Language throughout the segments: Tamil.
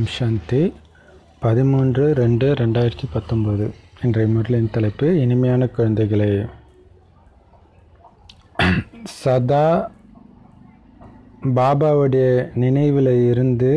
ஓம் சாந்தி பதிமூன்று ரெண்டு ரெண்டாயிரத்தி பத்தொம்போது இன்றைய முரளின் தலைப்பு இனிமையான குழந்தைகளே சதா பாபாவுடைய நினைவில் இருந்து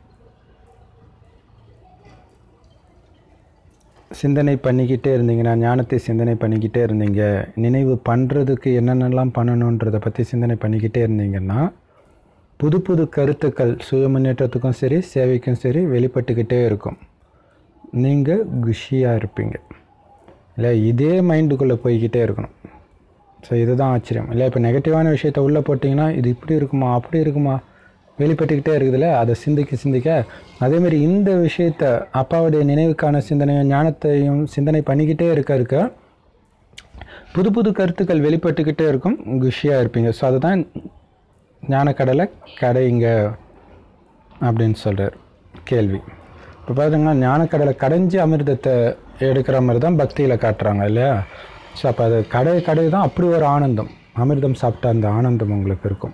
சிந்தனை பண்ணிக்கிட்டே இருந்தீங்கன்னா ஞானத்தை சிந்தனை பண்ணிக்கிட்டே இருந்தீங்க நினைவு பண்ணுறதுக்கு என்னென்னலாம் பண்ணணுன்றதை பற்றி சிந்தனை பண்ணிக்கிட்டே இருந்தீங்கன்னா புது புது கருத்துக்கள் சுய முன்னேற்றத்துக்கும் சரி சேவைக்கும் சரி வெளிப்பட்டுக்கிட்டே இருக்கும் நீங்கள் குஷியாக இருப்பீங்க இல்லை இதே மைண்டுக்குள்ளே போய்கிட்டே இருக்கணும் ஸோ இதுதான் ஆச்சரியம் இல்லை இப்போ நெகட்டிவான விஷயத்த உள்ளே போட்டிங்கன்னா இது இப்படி இருக்குமா அப்படி இருக்குமா வெளிப்பட்டுக்கிட்டே இருக்குதுல்ல அதை சிந்திக்க சிந்திக்க அதேமாரி இந்த விஷயத்த அப்பாவுடைய நினைவுக்கான சிந்தனையும் ஞானத்தையும் சிந்தனை பண்ணிக்கிட்டே இருக்க இருக்க புது புது கருத்துக்கள் வெளிப்பட்டுக்கிட்டே இருக்கும் குஷியாக இருப்பீங்க ஸோ அதுதான் ஞானக்கடலை கடைங்க அப்படின்னு சொல்கிறார் கேள்வி இப்போ பார்த்தீங்கன்னா ஞானக்கடலை கடைஞ்சி அமிர்தத்தை எடுக்கிற மாதிரி தான் பக்தியில் காட்டுறாங்க இல்லையா ஸோ அப்போ அது கடை கடை தான் அப்படி ஒரு ஆனந்தம் அமிர்தம் சாப்பிட்ட அந்த ஆனந்தம் உங்களுக்கு இருக்கும்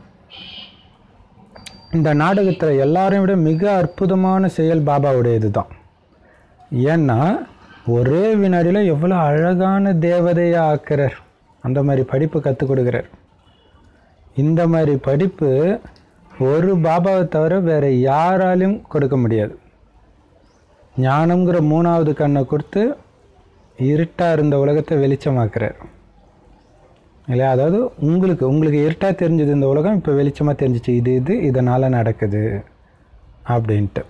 இந்த நாடகத்தில் எல்லாரையும் விட மிக அற்புதமான செயல் பாபாவுடையது தான் ஏன்னா ஒரே வினாடியில் எவ்வளோ அழகான தேவதையாக ஆக்குறார் அந்த மாதிரி படிப்பு கற்றுக் கொடுக்குறார் இந்த மாதிரி படிப்பு ஒரு பாபாவை தவிர வேறு யாராலையும் கொடுக்க முடியாது ஞானங்கிற மூணாவது கண்ணை கொடுத்து இருட்டாக இருந்த உலகத்தை வெளிச்சமாக்குறார் இல்லையா அதாவது உங்களுக்கு உங்களுக்கு இருட்டாக தெரிஞ்சது இந்த உலகம் இப்போ வெளிச்சமாக தெரிஞ்சிச்சு இது இது இதனால் நடக்குது அப்படின்ட்டு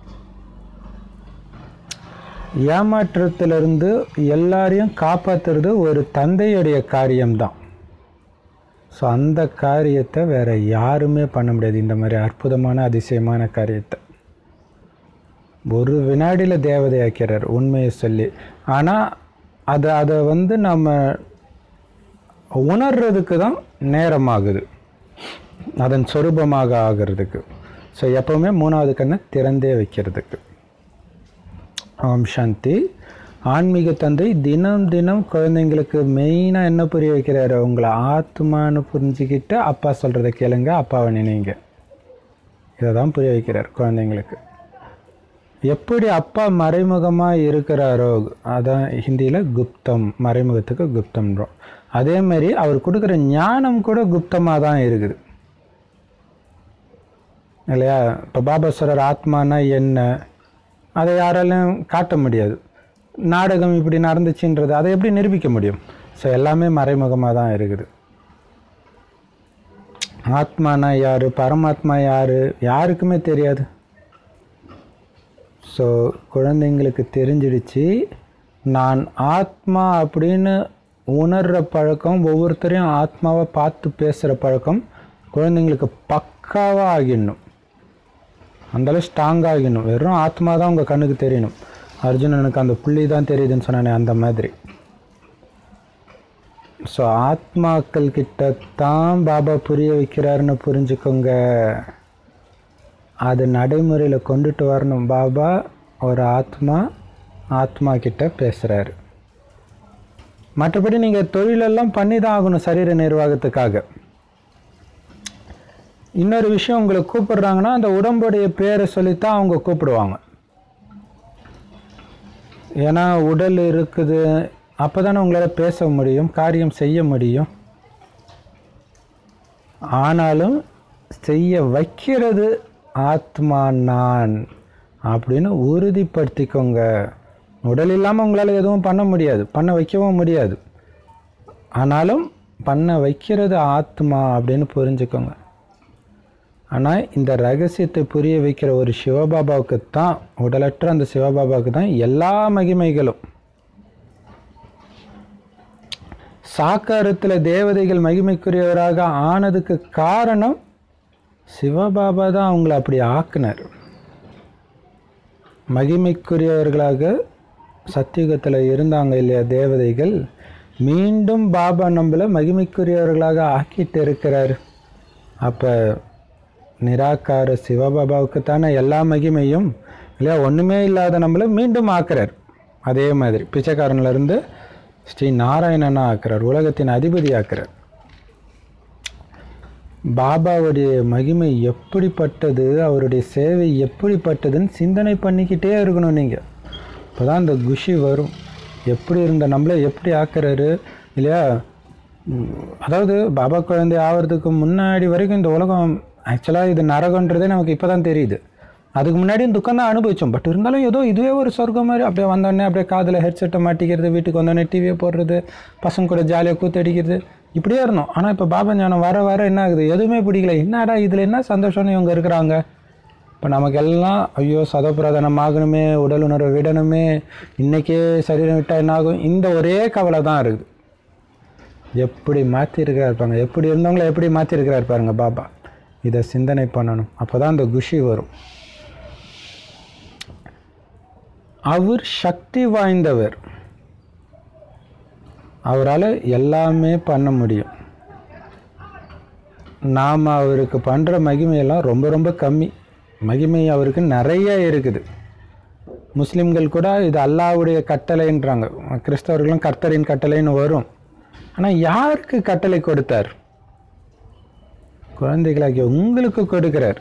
ஏமாற்றத்திலிருந்து எல்லாரையும் காப்பாற்றுறது ஒரு தந்தையுடைய காரியம்தான் ஸோ அந்த காரியத்தை வேறு யாருமே பண்ண முடியாது இந்த மாதிரி அற்புதமான அதிசயமான காரியத்தை ஒரு வினாடியில் தேவதையாக்கிறார் உண்மையை சொல்லி ஆனால் அதை அதை வந்து நம்ம உணர்றதுக்கு தான் நேரமாகுது அதன் சொரூபமாக ஆகிறதுக்கு ஸோ எப்போவுமே மூணாவது கண்ணை திறந்தே வைக்கிறதுக்கு ஓம் சாந்தி ஆன்மீக தந்தை தினம் தினம் குழந்தைங்களுக்கு மெயினாக என்ன புரிய வைக்கிறாரு உங்களை ஆத்மான்னு புரிஞ்சுக்கிட்டு அப்பா சொல்கிறத கேளுங்க அப்பாவை நினைங்க இதை தான் புரிய வைக்கிறார் குழந்தைங்களுக்கு எப்படி அப்பா மறைமுகமாக இருக்கிறாரோ அதான் ஹிந்தியில் குப்தம் மறைமுகத்துக்கு குப்தம்ன்றோம் அதே மாதிரி அவர் கொடுக்குற ஞானம் கூட குப்தமாக தான் இருக்குது இல்லையா இப்போ பாபா சொல்கிற ஆத்மானா என்ன அதை யாராலையும் காட்ட முடியாது நாடகம் இப்படி நடந்துச்சுன்றது அதை எப்படி நிரூபிக்க முடியும் ஸோ எல்லாமே மறைமுகமாக தான் இருக்குது ஆத்மானா யார் பரமாத்மா யார் யாருக்குமே தெரியாது ஸோ குழந்தைங்களுக்கு தெரிஞ்சிடுச்சு நான் ஆத்மா அப்படின்னு உணர்கிற பழக்கம் ஒவ்வொருத்தரையும் ஆத்மாவை பார்த்து பேசுகிற பழக்கம் குழந்தைங்களுக்கு பக்காவாக ஆகிடணும் அந்தளவு ஸ்ட்ராங்காக ஆகிடணும் வெறும் ஆத்மா தான் உங்கள் கண்ணுக்கு தெரியணும் அர்ஜுனனுக்கு அந்த புள்ளி தான் தெரியுதுன்னு சொன்னானே அந்த மாதிரி ஸோ ஆத்மாக்கள் கிட்ட தான் பாபா புரிய வைக்கிறாருன்னு புரிஞ்சுக்கோங்க அது நடைமுறையில் கொண்டுட்டு வரணும் பாபா ஒரு ஆத்மா ஆத்மா கிட்ட பேசுகிறாரு மற்றபடி நீங்கள் தொழிலெல்லாம் பண்ணி தான் ஆகணும் சரீர நிர்வாகத்துக்காக இன்னொரு விஷயம் உங்களை கூப்பிடுறாங்கன்னா அந்த உடம்புடைய பேரை சொல்லித்தான் அவங்க கூப்பிடுவாங்க ஏன்னா உடல் இருக்குது அப்போ தானே உங்களால் பேச முடியும் காரியம் செய்ய முடியும் ஆனாலும் செய்ய வைக்கிறது ஆத்மா நான் அப்படின்னு உறுதிப்படுத்திக்கோங்க உடல் இல்லாமல் உங்களால் எதுவும் பண்ண முடியாது பண்ண வைக்கவும் முடியாது ஆனாலும் பண்ண வைக்கிறது ஆத்மா அப்படின்னு புரிஞ்சுக்கோங்க ஆனால் இந்த ரகசியத்தை புரிய வைக்கிற ஒரு சிவபாபாவுக்கு தான் உடலற்ற அந்த சிவபாபாவுக்கு தான் எல்லா மகிமைகளும் சாக்காரத்தில் தேவதைகள் மகிமைக்குரியவராக ஆனதுக்கு காரணம் சிவபாபா தான் அவங்கள அப்படி ஆக்குனார் மகிமைக்குரியவர்களாக சத்தியுகத்தில் இருந்தாங்க இல்லையா தேவதைகள் மீண்டும் பாபா நம்மளை மகிமைக்குரியவர்களாக ஆக்கிட்டு இருக்கிறார் அப்போ நிராகார சிவபாபாவுக்கு தானே எல்லா மகிமையும் இல்லையா ஒன்றுமே இல்லாத நம்மளை மீண்டும் ஆக்குறார் அதே மாதிரி பிச்சைக்காரன்லேருந்து ஸ்ரீ நாராயணனா ஆக்குறார் உலகத்தின் அதிபதி ஆக்குறார் பாபாவுடைய மகிமை எப்படிப்பட்டது அவருடைய சேவை எப்படிப்பட்டதுன்னு சிந்தனை பண்ணிக்கிட்டே இருக்கணும் நீங்கள் அப்போ தான் அந்த குஷி வரும் எப்படி இருந்த நம்மளை எப்படி ஆக்குறாரு இல்லையா உம், அதாவது பாபா குழந்தை ஆகிறதுக்கு முன்னாடி வரைக்கும் இந்த உலகம் ஆக்சுவலாக இது நரகன்றதே நமக்கு இப்போ தான் தெரியுது அதுக்கு முன்னாடியும் துக்கம் தான் அனுபவிச்சோம் பட் இருந்தாலும் ஏதோ இதுவே ஒரு சொர்க்கம் மாதிரி அப்படியே வந்தோடனே அப்படியே காதில் ஹெட்செட்டை மாட்டிக்கிறது வீட்டுக்கு வந்தோடனே டிவியை போடுறது பசங்க கூட ஜாலியாக கூத்தடிக்கிறது இப்படியே இருந்தோம் ஆனால் இப்போ பாபா ஞானம் வர வர என்ன ஆகுது எதுவுமே பிடிக்கல என்னடா இதில் என்ன சந்தோஷம்னு இவங்க இருக்கிறாங்க இப்போ நமக்கு எல்லாம் ஐயோ சதப்பிரதானம் ஆகணுமே உடல் உணர்வை விடணுமே இன்றைக்கே சரீரம் விட்டால் என்ன ஆகும் இந்த ஒரே கவலை தான் இருக்குது எப்படி மாற்றிருக்கிறார் பாருங்க எப்படி இருந்தவங்கள எப்படி மாற்றிருக்கிறார் பாருங்க பாபா இதை சிந்தனை பண்ணணும் அப்போ தான் அந்த குஷி வரும் அவர் சக்தி வாய்ந்தவர் அவரால் எல்லாமே பண்ண முடியும் நாம் அவருக்கு பண்ணுற மகிமையெல்லாம் ரொம்ப ரொம்ப கம்மி மகிமை அவருக்கு நிறைய இருக்குது முஸ்லீம்கள் கூட இது அல்லாஹ்வுடைய கட்டளைன்றாங்க கிறிஸ்தவர்களும் கர்த்தரின் கட்டளைன்னு வரும் ஆனால் யாருக்கு கட்டளை கொடுத்தார் குழந்தைகளாகிய உங்களுக்கு கொடுக்கிறார்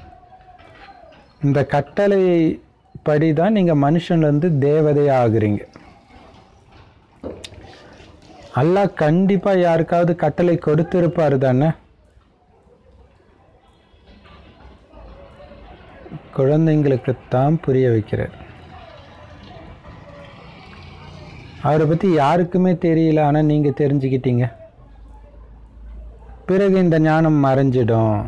இந்த கட்டளை படி தான் நீங்கள் மனுஷன்லேருந்து தேவதை ஆகுறீங்க அல்லாஹ் கண்டிப்பாக யாருக்காவது கட்டளை கொடுத்திருப்பார் தானே குழந்தைங்களுக்குத்தான் புரிய வைக்கிறார் அவரை பற்றி யாருக்குமே தெரியல ஆனால் நீங்கள் தெரிஞ்சுக்கிட்டீங்க பிறகு இந்த ஞானம் மறைஞ்சிடும்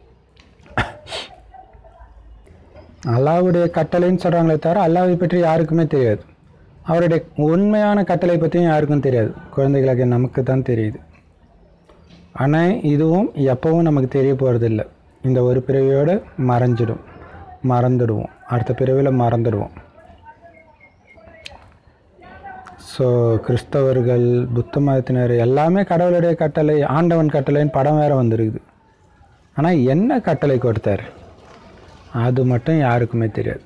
அல்லாவுடைய கட்டளைன்னு சொல்கிறாங்களே தவிர அல்லாவை பற்றி யாருக்குமே தெரியாது அவருடைய உண்மையான கட்டளை பற்றியும் யாருக்கும் தெரியாது குழந்தைகளுக்கு நமக்கு தான் தெரியுது ஆனால் இதுவும் எப்பவும் நமக்கு தெரிய போகிறதில்ல இந்த ஒரு பிறவியோடு மறைஞ்சிடும் மறந்துடுவோம் அடுத்த பிறவியில் மறந்துடுவோம் ஸோ கிறிஸ்தவர்கள் புத்த மதத்தினர் எல்லாமே கடவுளுடைய கட்டளை ஆண்டவன் கட்டளைன்னு படம் வேற வந்திருக்குது ஆனால் என்ன கட்டளை கொடுத்தார் அது மட்டும் யாருக்குமே தெரியாது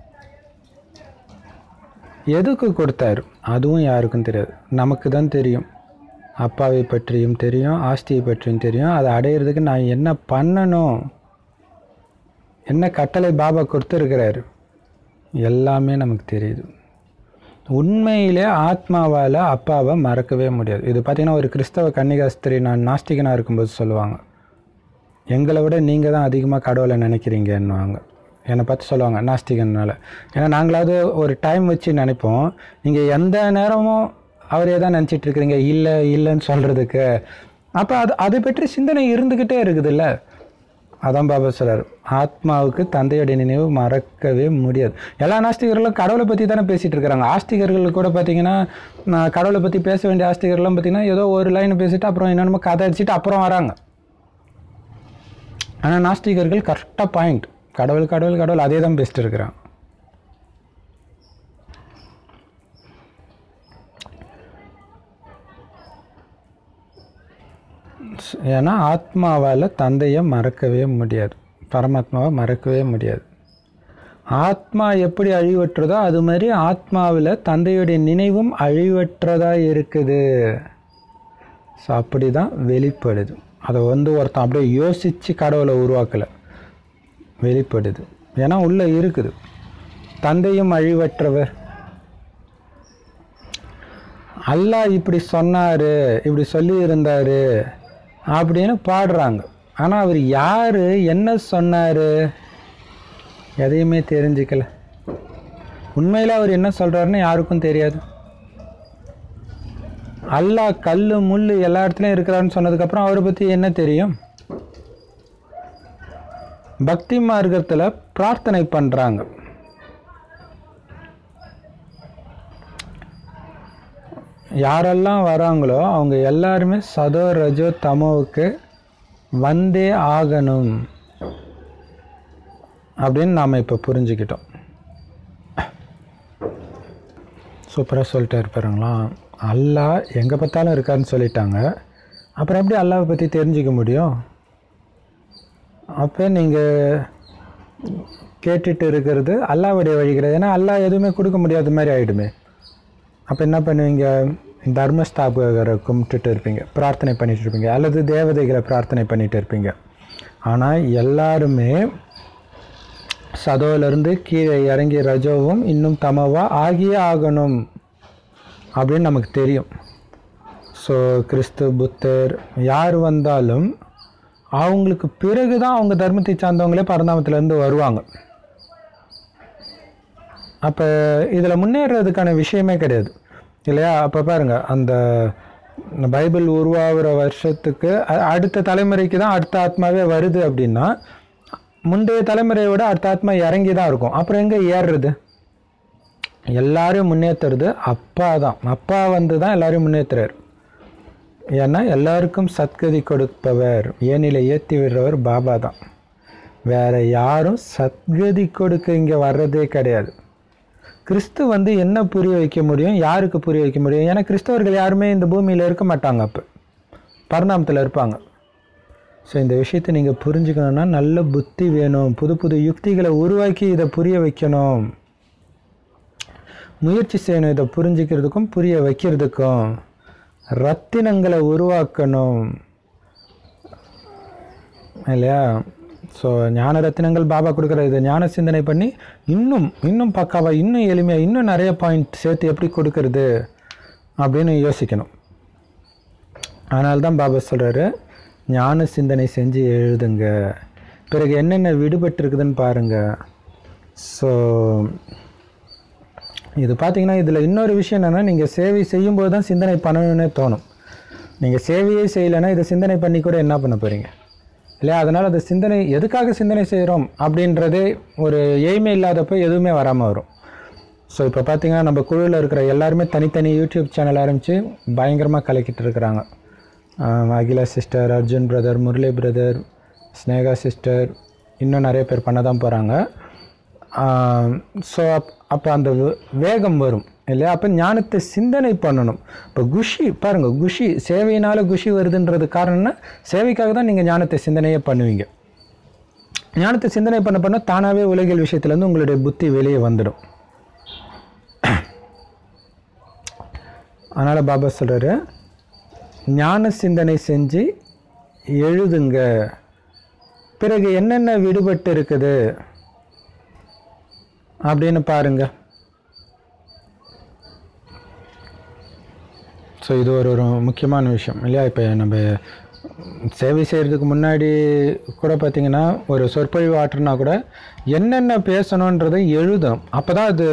எதுக்கு கொடுத்தார் அதுவும் யாருக்கும் தெரியாது நமக்கு தான் தெரியும் அப்பாவை பற்றியும் தெரியும் ஆஸ்தியை பற்றியும் தெரியும் அதை அடையிறதுக்கு நான் என்ன பண்ணணும் என்ன கட்டளை பாபா கொடுத்துருக்கிறாரு எல்லாமே நமக்கு தெரியுது உண்மையிலே ஆத்மாவால் அப்பாவை மறக்கவே முடியாது இது பார்த்தீங்கன்னா ஒரு கிறிஸ்தவ கன்னிகாஸ்திரி நான் நாஸ்திகனாக இருக்கும்போது சொல்லுவாங்க எங்களை விட நீங்கள் தான் அதிகமாக கடவுளை நினைக்கிறீங்கன்னுவாங்க என்னை பார்த்து சொல்லுவாங்க நாஸ்திகனால ஏன்னா நாங்களாவது ஒரு டைம் வச்சு நினைப்போம் நீங்கள் எந்த நேரமும் அவரே தான் நினச்சிட்டு இருக்கிறீங்க இல்லை இல்லைன்னு சொல்கிறதுக்கு அப்போ அது அதை பற்றி சிந்தனை இருந்துக்கிட்டே இருக்குதுல்ல அதான் பாபா சொல்றார் ஆத்மாவுக்கு தந்தையுடைய நினைவு மறக்கவே முடியாது எல்லா நாஸ்திகர்களும் கடவுளை பற்றி தானே பேசிகிட்டு இருக்கிறாங்க ஆஸ்திகர்கள் கூட பார்த்தீங்கன்னா நான் கடவுளை பற்றி பேச வேண்டிய ஆஸ்திகர்லாம் பார்த்தீங்கன்னா ஏதோ ஒரு லைன் பேசிட்டு அப்புறம் என்னென்னமோ கதை அடிச்சுட்டு அப்புறம் வராங்க ஆனால் நாஸ்திகர்கள் கரெக்டாக பாயிண்ட் கடவுள் கடவுள் கடவுள் அதே தான் பேசிட்டு இருக்கிறாங்க ஏன்னா ஆத்மாவால் தந்தையை மறக்கவே முடியாது பரமாத்மாவை மறக்கவே முடியாது ஆத்மா எப்படி அழிவற்றதோ அது மாதிரி ஆத்மாவில் தந்தையுடைய நினைவும் அழிவற்றதாக இருக்குது ஸோ அப்படி தான் வெளிப்படுது அதை வந்து ஒருத்தன் அப்படியே யோசித்து கடவுளை உருவாக்கலை வெளிப்படுது ஏன்னா உள்ளே இருக்குது தந்தையும் அழிவற்றவர் அல்லாஹ் இப்படி சொன்னார் இப்படி சொல்லி இருந்தார் அப்படின்னு பாடுறாங்க ஆனால் அவர் யார் என்ன சொன்னார் எதையுமே தெரிஞ்சுக்கல உண்மையில் அவர் என்ன சொல்கிறாருன்னு யாருக்கும் தெரியாது அல்லாஹ் கல் முள் எல்லா இடத்துலையும் இருக்கிறாருன்னு சொன்னதுக்கப்புறம் அவரை பற்றி என்ன தெரியும் பக்தி மார்க்கத்தில் பிரார்த்தனை பண்ணுறாங்க யாரெல்லாம் வராங்களோ அவங்க எல்லாருமே சதோ ரஜோ தமோவுக்கு வந்தே ஆகணும் அப்படின்னு நாம் இப்போ புரிஞ்சுக்கிட்டோம் சூப்பராக சொல்லிட்டு இருப்பாருங்களா அல்லாஹ் எங்கே பார்த்தாலும் இருக்காருன்னு சொல்லிட்டாங்க அப்புறம் எப்படி அல்லாவை பற்றி தெரிஞ்சுக்க முடியும் அப்போ நீங்கள் கேட்டுட்டு இருக்கிறது அல்லாவுடைய வழி கிடையாது ஏன்னா அல்லாஹ் எதுவுமே கொடுக்க முடியாத மாதிரி ஆகிடுமே அப்போ என்ன பண்ணுவீங்க தர்மஸ்தாபகரை கும்பிட்டுட்டு இருப்பீங்க பிரார்த்தனை பண்ணிட்டு இருப்பீங்க அல்லது தேவதைகளை பிரார்த்தனை பண்ணிட்டு இருப்பீங்க ஆனால் எல்லாருமே சதோவிலிருந்து கீழே இறங்கி ரஜோவும் இன்னும் தமவா ஆகியே ஆகணும் அப்படின்னு நமக்கு தெரியும் ஸோ கிறிஸ்து புத்தர் யார் வந்தாலும் அவங்களுக்கு பிறகு தான் அவங்க தர்மத்தை சார்ந்தவங்களே பரந்தாமத்திலேருந்து வருவாங்க அப்போ இதில் முன்னேறதுக்கான விஷயமே கிடையாது இல்லையா அப்போ பாருங்க அந்த பைபிள் உருவாகிற வருஷத்துக்கு அ- அடுத்த தலைமுறைக்கு தான் அடுத்த ஆத்மாவே வருது அப்படின்னா முந்தைய தலைமுறையை விட அடுத்த ஆத்மா இறங்கி தான் இருக்கும் அப்புறம் எங்கே ஏறுறது எல்லாரையும் முன்னேற்றுறது அப்பா தான் அப்பா வந்து தான் எல்லாரையும் முன்னேற்றுறாரு ஏன்னா எல்லாருக்கும் சத்கதி கொடுப்பவர் ஏனில ஏற்றி விடுறவர் பாபா தான் வேற யாரும் சத்கதி கொடுக்க இங்கே வர்றதே கிடையாது கிறிஸ்து வந்து என்ன புரிய வைக்க முடியும் யாருக்கு புரிய வைக்க முடியும் ஏன்னா கிறிஸ்தவர்கள் யாருமே இந்த பூமியில் இருக்க மாட்டாங்க அப்போ பரிணாமத்தில் இருப்பாங்க ஸோ இந்த விஷயத்தை நீங்கள் புரிஞ்சுக்கணுன்னா நல்ல புத்தி வேணும் புது புது யுக்திகளை உருவாக்கி இதை புரிய வைக்கணும் முயற்சி செய்யணும் இதை புரிஞ்சுக்கிறதுக்கும் புரிய வைக்கிறதுக்கும் ரத்தினங்களை உருவாக்கணும் இல்லையா ஸோ ஞான ரத்தினங்கள் பாபா கொடுக்குற இதை ஞான சிந்தனை பண்ணி இன்னும் இன்னும் பக்காவாக இன்னும் எளிமையாக இன்னும் நிறைய பாயிண்ட் சேர்த்து எப்படி கொடுக்கறது அப்படின்னு யோசிக்கணும் அதனால தான் பாபா சொல்கிறாரு ஞான சிந்தனை செஞ்சு எழுதுங்க பிறகு என்னென்ன விடுபட்டு இருக்குதுன்னு பாருங்கள் ஸோ இது பார்த்தீங்கன்னா இதில் இன்னொரு விஷயம் என்னென்னா நீங்கள் சேவை செய்யும்போது தான் சிந்தனை பண்ணணும்னே தோணும் நீங்கள் சேவையே செய்யலைன்னா இதை சிந்தனை பண்ணி கூட என்ன பண்ண போகிறீங்க இல்லையா அதனால் அந்த சிந்தனை எதுக்காக சிந்தனை செய்கிறோம் அப்படின்றதே ஒரு எய்மே இல்லாதப்போ எதுவுமே வராமல் வரும் ஸோ இப்போ பார்த்தீங்கன்னா நம்ம குழுவில் இருக்கிற எல்லாருமே தனித்தனி யூடியூப் சேனல் ஆரம்பித்து பயங்கரமாக கலக்கிட்டு இருக்கிறாங்க ஆஹ் Akila sister Arjun brother Murali brother Sneha sister இன்னும் நிறைய பேர் பண்ண தான் போகிறாங்க ஸோ அப் அப்போ அந்த வே- வேகம் வரும் இல்லையா அப்போ ஞானத்தை சிந்தனை பண்ணணும் இப்போ குஷி பாருங்கள் குஷி சேவையினால் குஷி வருதுன்றது காரணம்னா சேவைக்காக தான் நீங்கள் ஞானத்தை சிந்தனையே பண்ணுவீங்க ஞானத்தை சிந்தனை பண்ண பண்ண தானாகவே உலகியல் விஷயத்துலேருந்து உங்களுடைய புத்தி வெளியே வந்துடும் அதனால் பாபா சொல்கிறாரு ஞான சிந்தனை செஞ்சு எழுதுங்க பிறகு என்னென்ன விடுபட்டு இருக்குது அப்படின்னு பாருங்க ஸோ இது ஒரு ஒரு முக்கியமான விஷயம் இல்லையா இப்போ நம்ம சேவை செய்கிறதுக்கு முன்னாடி கூட பார்த்தீங்கன்னா ஒரு சொற்பொழிவு ஆற்றுனா கூட என்னென்ன பேசணுன்றதை எழுதணும் அப்போ தான் அது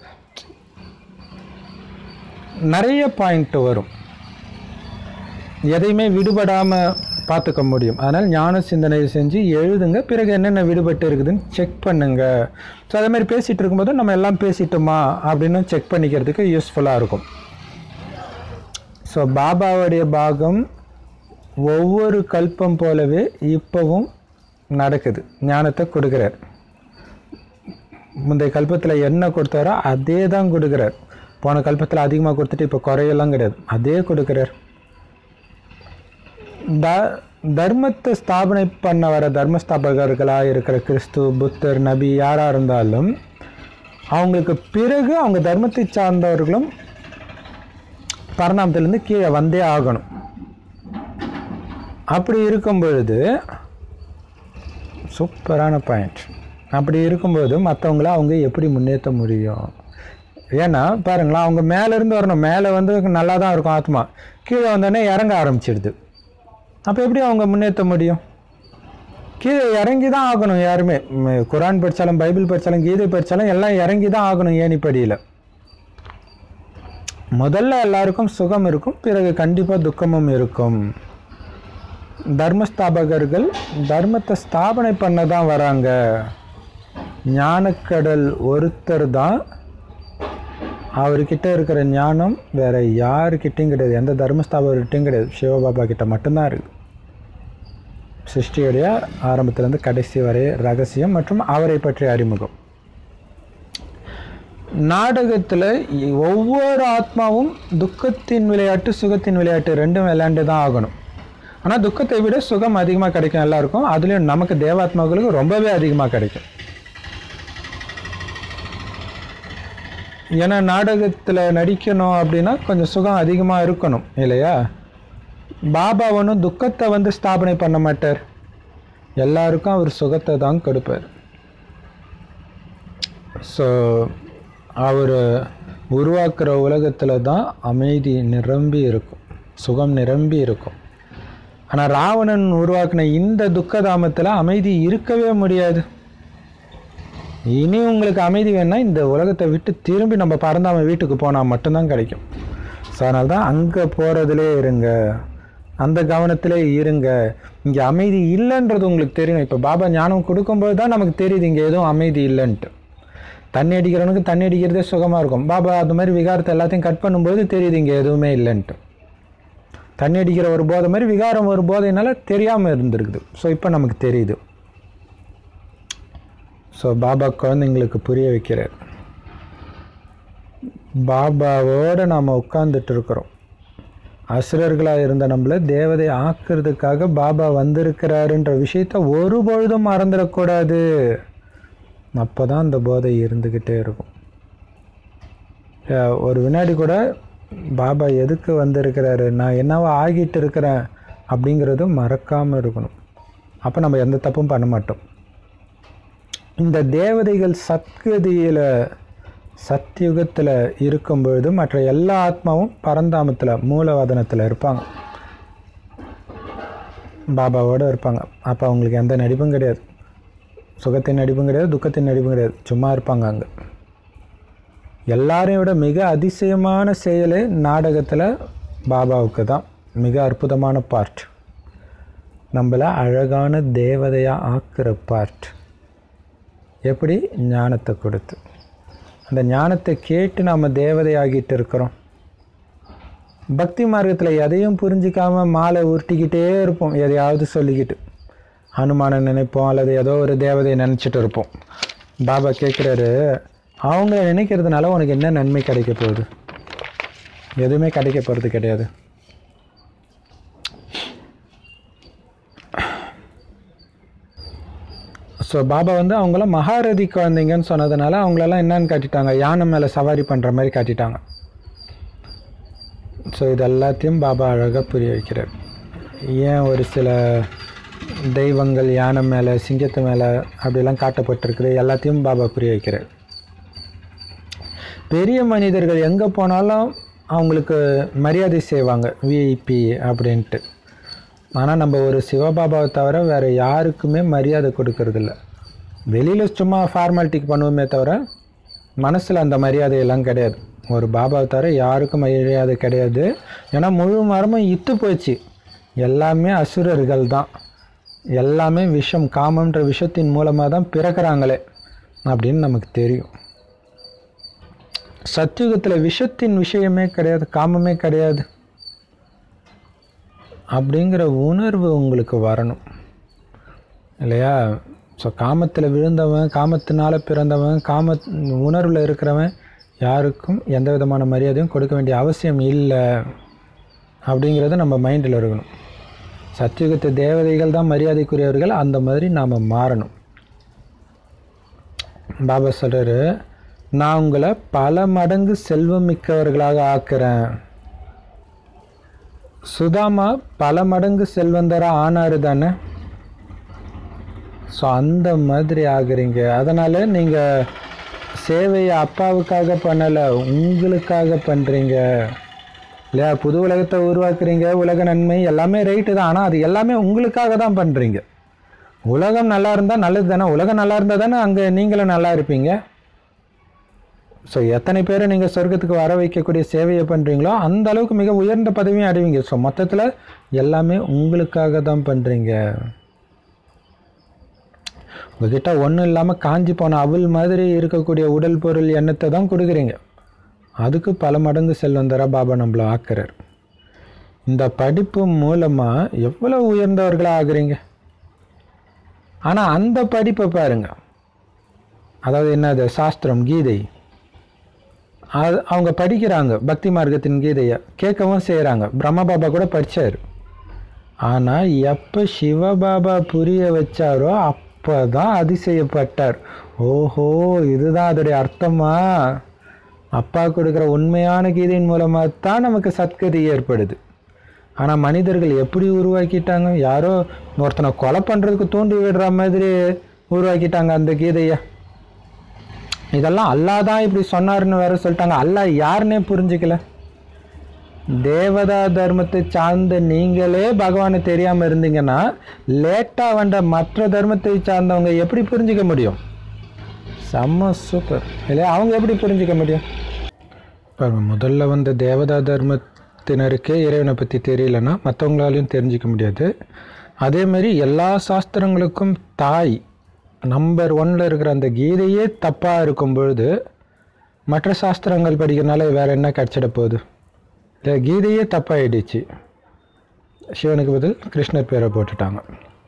நிறைய பாயிண்ட் வரும் எதையுமே விடுபடாமல் பார்த்துக்க முடியும் அதனால் ஞான சிந்தனை செஞ்சு எழுதுங்க பிறகு என்னென்ன விடுபட்டு இருக்குதுன்னு செக் பண்ணுங்க ஸோ அதே மாதிரி பேசிகிட்டு இருக்கும்போது நம்ம எல்லாம் பேசிட்டோமா அப்படின்னு செக் பண்ணிக்கிறதுக்கு யூஸ்ஃபுல்லாக இருக்கும் ஸோ பாபாவுடைய பாகம் ஒவ்வொரு கல்பம் போலவே இப்போவும் நடக்குது ஞானத்தை கொடுக்குறார் முந்தைய கல்பத்தில் என்ன கொடுத்தாரோ அதே தான் கொடுக்குறார் போன கல்பத்தில் அதிகமாக கொடுத்துட்டு இப்போ குறையெல்லாம் கிடையாது அதே கொடுக்குறார் த தர்மத்தை ஸ்தாபனை பண்ண வர தர்மஸ்தாபகர்களாக இருக்கிற கிறிஸ்து புத்தர் நபி யாராக இருந்தாலும் அவங்களுக்கு பிறகு அவங்க தர்மத்தை சார்ந்தவர்களும் பரிணாமத்திலேருந்து கீழே வந்தே ஆகணும் அப்படி இருக்கும் பொழுது சூப்பரான பாயிண்ட் அப்படி இருக்கும்போது மற்றவங்கள அவங்க எப்படி முன்னேற்ற முடியும் ஏன்னா பாருங்களேன் அவங்க மேலேருந்து வரணும் மேலே வந்து நல்லா தான் இருக்கும் ஆத்மா கீழே வந்தோடனே இறங்க ஆரம்பிச்சிடுது அப்போ எப்படி அவங்க முன்னேற்ற முடியும் கீழே இறங்கி தான் ஆகணும் யாருமே ம், குரான் படித்தாலும் பைபிள் படித்தாலும் கீதை படித்தாலும் எல்லாம் இறங்கி தான் ஆகணும் ஏணிப்படியில் முதல்ல எல்லாருக்கும் சுகம் இருக்கும் பிறகு கண்டிப்பாக துக்கமும் இருக்கும் தர்மஸ்தாபகர்கள் தர்மத்தை ஸ்தாபனை பண்ண தான் வராங்க ஞானக்கடல் ஒருத்தர் தான் அவர்கிட்ட இருக்கிற ஞானம் வேற யாருக்கிட்டையும் கிடையாது எந்த தர்மஸ்தாபகர்கிட்டையும் கிடையாது சிவபாபா கிட்ட மட்டும்தான் இருக்கு சிருஷ்டியுடைய ஆரம்பத்திலேருந்து கடைசி வரை ரகசியம் மற்றும் அவரை பற்றிய அறிமுகம் நாடகத்தில் ஒவ்வொரு ஆத்மாவும் துக்கத்தின் விளையாட்டு சுகத்தின் விளையாட்டு ரெண்டும் விளையாண்டு தான் ஆகணும் ஆனால் துக்கத்தை விட சுகம் அதிகமாக கிடைக்கும் எல்லாருக்கும் அதுலேயும் நமக்கு தேவாத்மாக்களுக்கு ரொம்பவே அதிகமாக கிடைக்கும் ஏன்னா நாடகத்தில் நடிக்கணும் அப்படின்னா கொஞ்சம் சுகம் அதிகமாக இருக்கணும் இல்லையா பாபா ஒன்றும் துக்கத்தை வந்து ஸ்தாபனை பண்ண மாட்டார் எல்லாருக்கும் அவர் சுகத்தை தான் கொடுப்பார் ஸோ அவர் உருவாக்குற உலகத்தில் தான் அமைதி நிரம்பி இருக்கும் சுகம் நிரம்பி இருக்கும் ஆனால் ராவணன் உருவாக்கின இந்த துக்கதாமத்தில் அமைதி இருக்கவே முடியாது இனி உங்களுக்கு அமைதி வேணா இந்த உலகத்தை விட்டு திரும்பி நம்ம பறந்தாம வீட்டுக்கு போனால் மட்டும்தான் கிடைக்கும் ஸோ அதனால தான் அங்கே போகிறதுலே இருங்க அந்த கவனத்திலே இருங்க இங்கே அமைதி இல்லைன்றது உங்களுக்கு தெரியும் இப்போ பாபா ஞானம் கொடுக்கும்போது தான் நமக்கு தெரியுது இங்கே எதுவும் அமைதி இல்லைன்ட்டு தண்ணி அடிக்கிறவனுக்கு தண்ணி அடிக்கிறதே சுகமாக இருக்கும் பாபா அது மாதிரி விகாரத்தை எல்லாத்தையும் கட் பண்ணும்போது தெரியுது இங்கே எதுவுமே இல்லைன்ட்டு தண்ணி அடிக்கிற ஒரு போதை மாதிரி விகாரம் ஒரு போதைனால தெரியாமல் இருந்திருக்குது ஸோ இப்போ நமக்கு தெரியுது ஸோ பாபா குழந்தைங்களுக்கு புரிய வைக்கிறார் பாபாவோடு நாம் உட்கார்ந்துட்டு இருக்கிறோம் அசுரர்களாக இருந்த நம்மளை தேவதை ஆக்குறதுக்காக பாபா வந்திருக்கிறாருன்ற விஷயத்த ஒரு பொழுதும் மறந்துடக்கூடாது அப்போ தான் அந்த போதை இருந்துக்கிட்டே இருக்கும் அஹ் ஒரு வினாடி கூட பாபா எதுக்கு வந்திருக்கிறாரு நான் என்னவோ ஆகிட்டு இருக்கிறேன் அப்படிங்கிறது மறக்காமல் இருக்கணும் அப்போ நம்ம எந்த தப்பும் பண்ண மாட்டோம் இந்த தேவதைகள் சத்கதியில் சத்யுகத்தில் இருக்கும் பொழுது மற்ற எல்லா ஆத்மாவும் பரந்தாமத்தில் மூலவதனத்தில் இருப்பாங்க பாபாவோடு இருப்பாங்க அப்போ அவங்களுக்கு எந்த நடிப்பும் கிடையாது சுகத்தின் நடிப்பும் கிடையாது துக்கத்தின் நடிப்பும் கிடையாது சும்மா இருப்பாங்க அங்கே எல்லாரையும் விட மிக அதிசயமான செயலே நாடகத்தில் பாபாவுக்கு தான் மிக அற்புதமான பார்ட் நம்மளை அழகான தேவதையாக ஆக்குற பார்ட் எப்படி ஞானத்தை கொடுத்து அந்த ஞானத்தை கேட்டு நாம் தேவதையாகிட்டு இருக்கிறோம் பக்தி மார்க்கத்தில் எதையும் புரிஞ்சிக்காம மாலை உருட்டிக்கிட்டே இருப்போம் எதையாவது சொல்லிக்கிட்டு ஹனுமானை நினைப்போம் அல்லது ஏதோ ஒரு தேவதையை நினச்சிட்டு இருப்போம் பாபா கேட்குறாரு அவங்க நினைக்கிறதுனால உனக்கு என்ன நன்மை கிடைக்க போகுது எதுவுமே கிடைக்க போகிறது கிடையாது ஸோ பாபா வந்து அவங்கள மகாரதி குழந்தைங்கன்னு சொன்னதுனால அவங்களெல்லாம் என்னன்னு காட்டிட்டாங்க யானை மேலே சவாரி பண்ணுற மாதிரி காட்டிட்டாங்க ஸோ இது எல்லாத்தையும் பாபா அழகாக புரிய வைக்கிறார் ஏன் ஒரு சில தெய்வங்கள் யானை மேலே சிங்கத்து மேலே அப்படிலாம் காட்டப்பட்டிருக்குது எல்லாத்தையும் பாபா புரிய வைக்கிறார் பெரிய மனிதர்கள் எங்கே போனாலும் அவங்களுக்கு மரியாதை செய்வாங்க விஐபி அப்படின்ட்டு ஆனால் நம்ம ஒரு சிவபாபாவை தவிர வேறு யாருக்குமே மரியாதை கொடுக்கறதில்ல வெளியில் சும்மா ஃபார்மாலிட்டிக்கு பண்ணுவோமே தவிர மனசில் அந்த மரியாதையெல்லாம் கிடையாது ஒரு பாபாவை தவிர யாருக்கும் மரியாதை கிடையாது ஏன்னா முழு மரமும் இத்து போச்சு எல்லாமே அசுரர்கள் தான் எல்லாமே விஷம் காமன்ற விஷத்தின் மூலமாக தான் பிறக்கிறாங்களே அப்படின்னு நமக்கு தெரியும் சத்தியுகத்தில் விஷத்தின் விஷயமே கிடையாது காமமே கிடையாது அப்படிங்கிற உணர்வு உங்களுக்கு வரணும் இல்லையா ஸோ காமத்தில் விழுந்தவன் காமத்தினால பிறந்தவன் காம உணர்வில் இருக்கிறவன் யாருக்கும் எந்த விதமான மரியாதையும் கொடுக்க வேண்டிய அவசியம் இல்லை அப்படிங்கிறது நம்ம மைண்டில் இருக்கணும் சத்தியுகத்து தேவதைகள் தான் மரியாதைக்குரியவர்கள் அந்த மாதிரி நாம் மாறணும் பாபா சொல்கிறாரு நான் உங்களை பல மடங்கு செல்வம் மிக்கவர்களாக ஆக்குறேன் சுதாமா பல மடங்கு செல்வந்தராக ஆனாரு தானே ஸோ அந்த மாதிரி ஆகுறீங்க அதனால் நீங்கள் சேவையை அப்பாவுக்காக பண்ணலை உங்களுக்காக பண்ணுறீங்க இல்லையா புது உலகத்தை உருவாக்குறீங்க உலக நன்மை எல்லாமே ரைட்டு தான் ஆனால் அது எல்லாமே உங்களுக்காக தான் பண்ணுறீங்க உலகம் நல்லா இருந்தால் நல்லது தானே உலகம் நல்லா இருந்தால் தானே அங்கே நீங்களும் நல்லா இருப்பீங்க ஸோ எத்தனை பேரை நீங்கள் சொர்க்கத்துக்கு வர வைக்கக்கூடிய சேவையை பண்ணுறீங்களோ அந்த அளவுக்கு மிக உயர்ந்த பதவியும் அடைவீங்க ஸோ மொத்தத்தில் எல்லாமே உங்களுக்காக தான் பண்ணுறீங்க உங்ககிட்ட ஒன்றும் இல்லாமல் காஞ்சி போன அவல் மாதிரி இருக்கக்கூடிய உடல் பொருள் எண்ணத்தை தான் கொடுக்குறீங்க அதுக்கு பல மடங்கு செல்வந்தரா பாபா நம்மளை ஆக்குறார் இந்த படிப்பு மூலமாக எவ்வளோ உயர்ந்தவர்களாக ஆகுறீங்க ஆனால் அந்த படிப்பை பாருங்க அதாவது என்னது சாஸ்திரம் கீதை அது அவங்க படிக்கிறாங்க பக்தி மார்க்கத்தின் கீதையை கேட்கவும் செய்கிறாங்க பிரம்ம பாபா கூட படித்தார் ஆனால் எப்போ சிவபாபா புரிய வச்சாரோ அப்போ தான் அதிசயப்பட்டார் ஓஹோ இதுதான் அதோடைய அர்த்தமா அப்பா கொடுக்குற உண்மையான கீதையின் மூலமாக தான் நமக்கு சத்கதி ஏற்படுது ஆனால் மனிதர்கள் எப்படி உருவாக்கிட்டாங்க யாரோ ஒருத்தனை கொலை பண்ணுறதுக்கு தூண்டி விடுற மாதிரி உருவாக்கிட்டாங்க அந்த கீதையை இதெல்லாம் அல்லாஹ் தான் இப்படி சொன்னாருன்னு வேற சொல்லிட்டாங்க அல்லாஹ் யாருன்னே புரிஞ்சுக்கல தேவதா தர்மத்தை சார்ந்த நீங்களே பகவானை தெரியாம இருந்தீங்கன்னா லேட்டா வந்த மற்ற தர்மத்தை சார்ந்தவங்க எப்படி புரிஞ்சுக்க முடியும் செம்ம சூப்பர் இல்லையா அவங்க எப்படி புரிஞ்சுக்க முடியும் பாருங்க முதல்ல வந்த தேவதா தர்மத்தினருக்கே இறைவனை பற்றி தெரியலன்னா மற்றவங்களாலையும் தெரிஞ்சுக்க முடியாது அதே மாதிரி எல்லா சாஸ்திரங்களுக்கும் தாய் நம்பர் ஒன்ல இருக்கிற அந்த கீதையே தப்பாக இருக்கும் பொழுது மற்ற சாஸ்திரங்கள் படிக்கிறனால வேற என்ன கிடச்சிட போகுது இல்லை கீதையே தப்பாயிடுச்சு சிவனுக்கு பதில் கிருஷ்ணர் பேரை போட்டுட்டாங்க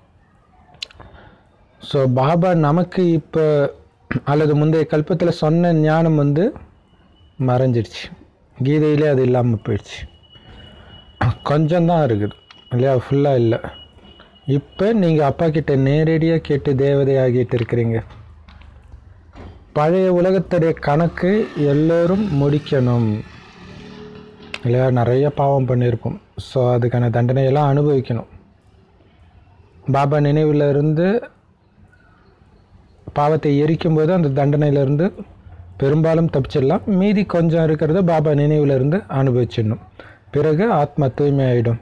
ஸோ பாபா நமக்கு இப்போ அல்லது முந்தைய கல்பத்தில் சொன்ன ஞானம் வந்து மறைஞ்சிடுச்சு கீதையிலே அது இல்லாமல் போயிடுச்சு கொஞ்சம் தான் இருக்குது இல்லையா ஃபுல்லாக இல்லை இப்போ நீங்கள் அப்பா கிட்ட நேரடியாக கேட்டு தேவதை ஆகிட்டு இருக்கிறீங்க பழைய உலகத்துடைய கணக்கு எல்லோரும் முடிக்கணும் இல்லையா நிறைய பாவம் பண்ணியிருப்போம் ஸோ அதுக்கான தண்டனையெல்லாம் அனுபவிக்கணும் பாபா நினைவில் இருந்து பாவத்தை எரிக்கும்போது அந்த தண்டனையிலிருந்து பெரும்பாலும் தப்பிச்சிடலாம் மீதி கொஞ்சம் இருக்கிறத பாபா நினைவில் இருந்து அனுபவிச்சிடணும் பிறகு ஆத்மா தூய்மை ஆகிடும்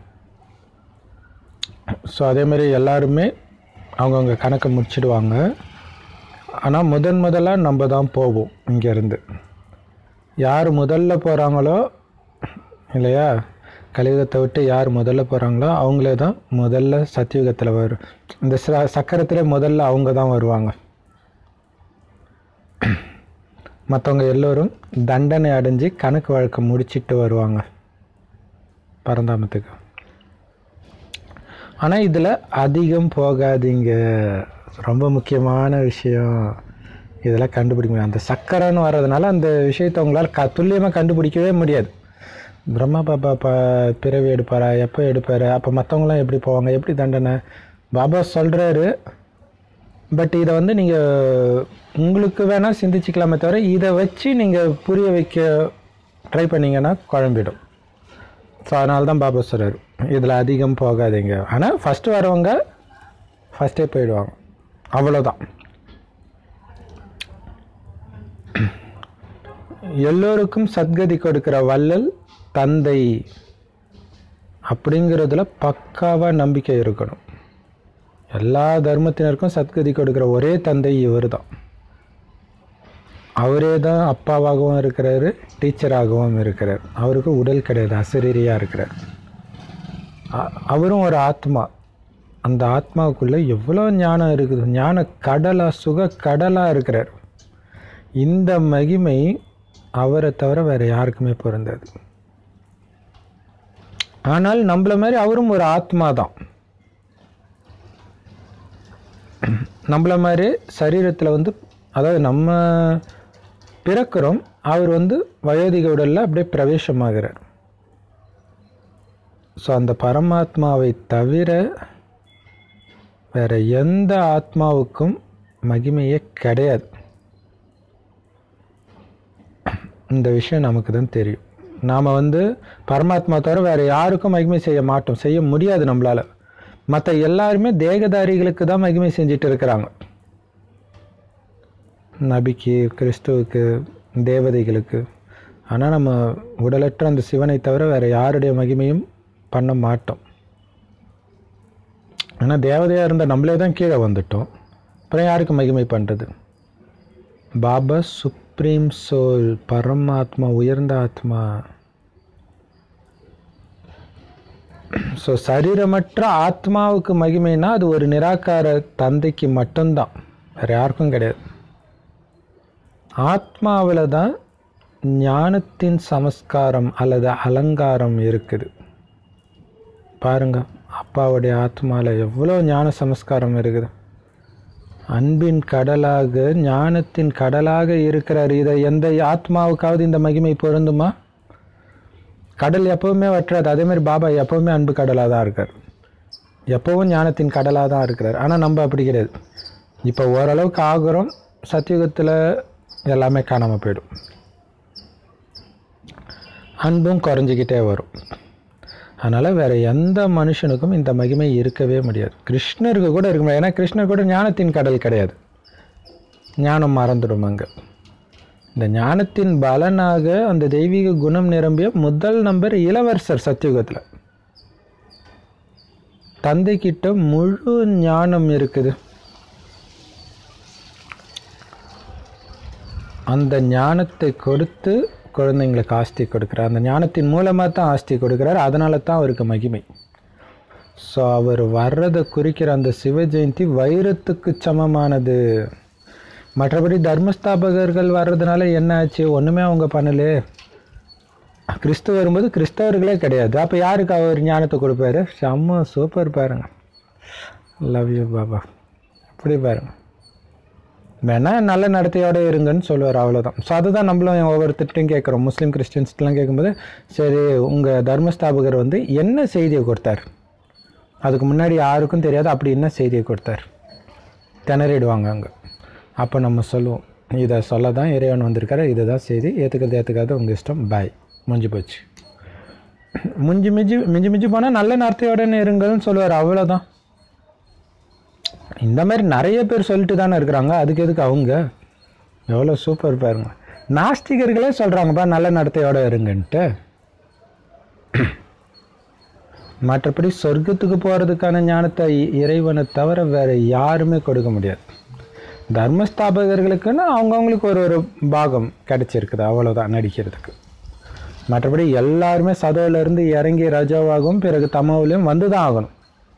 ஸோ அதே மாதிரி எல்லாருமே அவங்கவுங்க கணக்கை முடிச்சிடுவாங்க ஆனால் முதன் முதலாக நம்ம தான் போவோம் இங்கேருந்து யார் முதல்ல போகிறாங்களோ இல்லையா கலியுகத்தை விட்டு யார் முதல்ல போகிறாங்களோ அவங்களே தான் முதல்ல சத்தியுகத்தில் வரும் இந்த ச சக்கரத்திலே முதல்ல அவங்க தான் வருவாங்க மற்றவங்க எல்லோரும் தண்டனை அடைஞ்சு கணக்கு வழக்கை முடிச்சிட்டு வருவாங்க பரந்தாமத்துக்கு ஆனால் இதில் அதிகம் போகாதீங்க ரொம்ப முக்கியமான விஷயம் இதெல்லாம் கண்டுபிடிக்க முடியாது அந்த சக்கரைன்னு வர்றதுனால அந்த விஷயத்தை உங்களால் க துல்லியமாக கண்டுபிடிக்கவே முடியாது பிரம்மா பாபா ப பிறவி எடுப்பாரா எப்போ எடுப்பார் அப்போ மற்றவங்களாம் எப்படி போவாங்க எப்படி தண்டனை பாபா சொல்கிறாரு பட் இதை வந்து நீங்கள் உங்களுக்கு வேணால் சிந்திச்சுக்கலாமே தவிர இதை வச்சு நீங்கள் புரிய வைக்க ட்ரை பண்ணீங்கன்னா குழம்பிடும் ஸோ அதனால தான் பாபா சொல்கிறார் இதில் அதிகம் போகாதீங்க ஆனால் ஃபஸ்ட்டு வரவங்க ஃபஸ்ட்டே போயிடுவாங்க அவ்வளோதான் எல்லோருக்கும் சத்கதி கொடுக்கிற வள்ளல் தந்தை அப்படிங்கிறதுல பக்காவாக நம்பிக்கை இருக்கணும் எல்லா தர்மத்தினருக்கும் சத்கதி கொடுக்கிற ஒரே தந்தை இவர் தான் அவரே தான் அப்பாவாகவும் இருக்கிறாரு டீச்சராகவும் இருக்கிறார் அவருக்கு உடல் கிடையாது அசரீரியாக இருக்கிறார் அ- அவரும் ஒரு ஆத்மா அந்த ஆத்மாவுக்குள்ளே எவ்வளோ ஞானம் இருக்குது ஞான கடலாக சுக கடலாக இருக்கிறார் இந்த மகிமை அவரை தவிர வேறு யாருக்குமே பொருந்தாது ஆனால் நம்மள மாதிரி அவரும் ஒரு ஆத்மா தான் நம்மள மாதிரி சரீரத்தில் வந்து அதாவது நம்ம பிறக்கிறோம் அவர் வந்து வயோதிக உடலில் அப்படியே பிரவேசமாகிறார் ஸோ அந்த பரமாத்மாவை தவிர வேற எந்த ஆத்மாவுக்கும் மகிமையே கிடையாது இந்த விஷயம் நமக்கு தான் தெரியும் நாம் வந்து பரமாத்மா தவிர வேறு யாருக்கும் மகிமை செய்ய மாட்டோம் செய்ய முடியாது நம்மளால் மற்ற எல்லாருமே தேகதாரிகளுக்கு தான் மகிமை செஞ்சுட்டு இருக்கிறாங்க நபிக்கு கிறிஸ்துவுக்கு தேவதைகளுக்கு ஆனால் நம்ம உடலற்ற அந்த சிவனை தவிர வேறு யாருடைய மகிமையும் பண்ண மாட்டோம் ஆனால் தேவதையாக இருந்த நம்மளே தான் கீழே வந்துட்டோம் அப்புறம் யாருக்கு மகிமை பண்ணுறது பாபா சுப்ரீம் சோல் பரமாத்மா உயர்ந்த ஆத்மா ஸோ சரீரமற்ற ஆத்மாவுக்கு மகிமைனா அது ஒரு நிராகார தந்தைக்கு மட்டும்தான் வேறு யாருக்கும் கிடையாது ஆத்மாவில் தான் ஞானத்தின் சமஸ்காரம் அல்லது அலங்காரம் இருக்குது பாருங்க அப்பாவுடைய ஆத்மாவில் எவ்வளோ ஞான சமஸ்காரம் இருக்குது அன்பின் கடலாக ஞானத்தின் கடலாக இருக்கிறார் இதை எந்த ஆத்மாவுக்காவது இந்த மகிமை பொருந்துமா கடல் எப்பவுமே வற்றாது அதே மாதிரி பாபா எப்பவுமே அன்பு கடலாக தான் இருக்கார் எப்பவும் ஞானத்தின் கடலாக தான் இருக்கிறார் ஆனால் நம்ம அப்படி கிடையாது இப்போ ஓரளவுக்கு ஆகுறோம் சத்தியுகத்தில் எல்லாமே காணாமல் போயிடும் அன்பும் குறைஞ்சிக்கிட்டே வரும் அதனால் வேறு எந்த மனுஷனுக்கும் இந்த மகிமை இருக்கவே முடியாது கிருஷ்ணருக்கு கூட இருக்க முடியாது ஏன்னா கிருஷ்ணர் கூட ஞானத்தின் கடல் கிடையாது ஞானம் மறந்துடும் அங்கே இந்த ஞானத்தின் பலனாக அந்த தெய்வீக குணம் நிரம்பிய முதல் நம்பர் இளவரசர் சத்தியுகத்தில் தந்தை கிட்ட முழு ஞானம் இருக்குது அந்த ஞானத்தை கொடுத்து குழந்தைங்களுக்கு ஆஸ்தி கொடுக்குறார் அந்த ஞானத்தின் மூலமாக தான் ஆஸ்தி கொடுக்குறாரு அதனால தான் அவருக்கு மகிமை ஸோ அவர் வர்றதை குறிக்கிற அந்த சிவ ஜெயந்தி வைரத்துக்கு சமமானது மற்றபடி தர்மஸ்தாபகர்கள் வர்றதுனால என்ன ஆச்சு ஒன்றுமே அவங்க பண்ணலே கிறிஸ்து வரும்போது கிறிஸ்தவர்களே கிடையாது அப்போ யாருக்கு அவர் ஞானத்தை கொடுப்பாரு செம்ம சூப்பர் பாருங்க லவ் யூ பாபா அப்படி பாருங்க வேணா நல்ல நடத்தையோட இருங்கன்னு சொல்லுவார் அவ்வளோதான் ஸோ அதுதான் நம்மளும் ஒவ்வொருத்தட்டையும் கேட்குறோம் முஸ்லீம் கிறிஸ்டின்ஸ்லாம் கேட்கும்போது சரி உங்கள் தர்மஸ்தாபகர் வந்து என்ன செய்தியை கொடுத்தார் அதுக்கு முன்னாடி யாருக்கும் தெரியாது அப்படி என்ன செய்தியை கொடுத்தார் திணறிடுவாங்க அங்கே அப்போ நம்ம சொல்லுவோம் இதை சொல்ல தான் இறைவன் வந்திருக்காரு இதுதான் செய்தி ஏற்றுக்கிறது ஏற்றுக்காது உங்கள் இஷ்டம் பாய் முடிஞ்சு போச்சு முஞ்சி மிஞ்சி மிஞ்சி மிஞ்சி போனால் நல்ல நடத்தையோடனே இருங்கள்னு சொல்லுவார் அவ்வளோதான் இந்த மாதிரி நிறைய பேர் சொல்லிட்டு தானே இருக்கிறாங்க அதுக்கு எதுக்கு அவங்க எவ்வளோ சூப்பர் பாருங்க நாஸ்திகர்களே சொல்கிறாங்கப்பா நல்ல நடத்தையோட இருங்கன்ட்டு மற்றபடி சொர்க்கத்துக்கு போகிறதுக்கான ஞானத்தை இ- இறைவனை தவிர வேறு யாருமே கொடுக்க முடியாது தர்மஸ்தாபகர்களுக்குன்னு அவங்கவுங்களுக்கு ஒரு ஒரு பாகம் கிடைச்சிருக்குது அவ்வளோதான் நடிக்கிறதுக்கு மற்றபடி எல்லாருமே சதோல இருந்து இறங்கி ரஜாவாகவும் பிறகு தமவுலையும் வந்து தான் ஆகணும்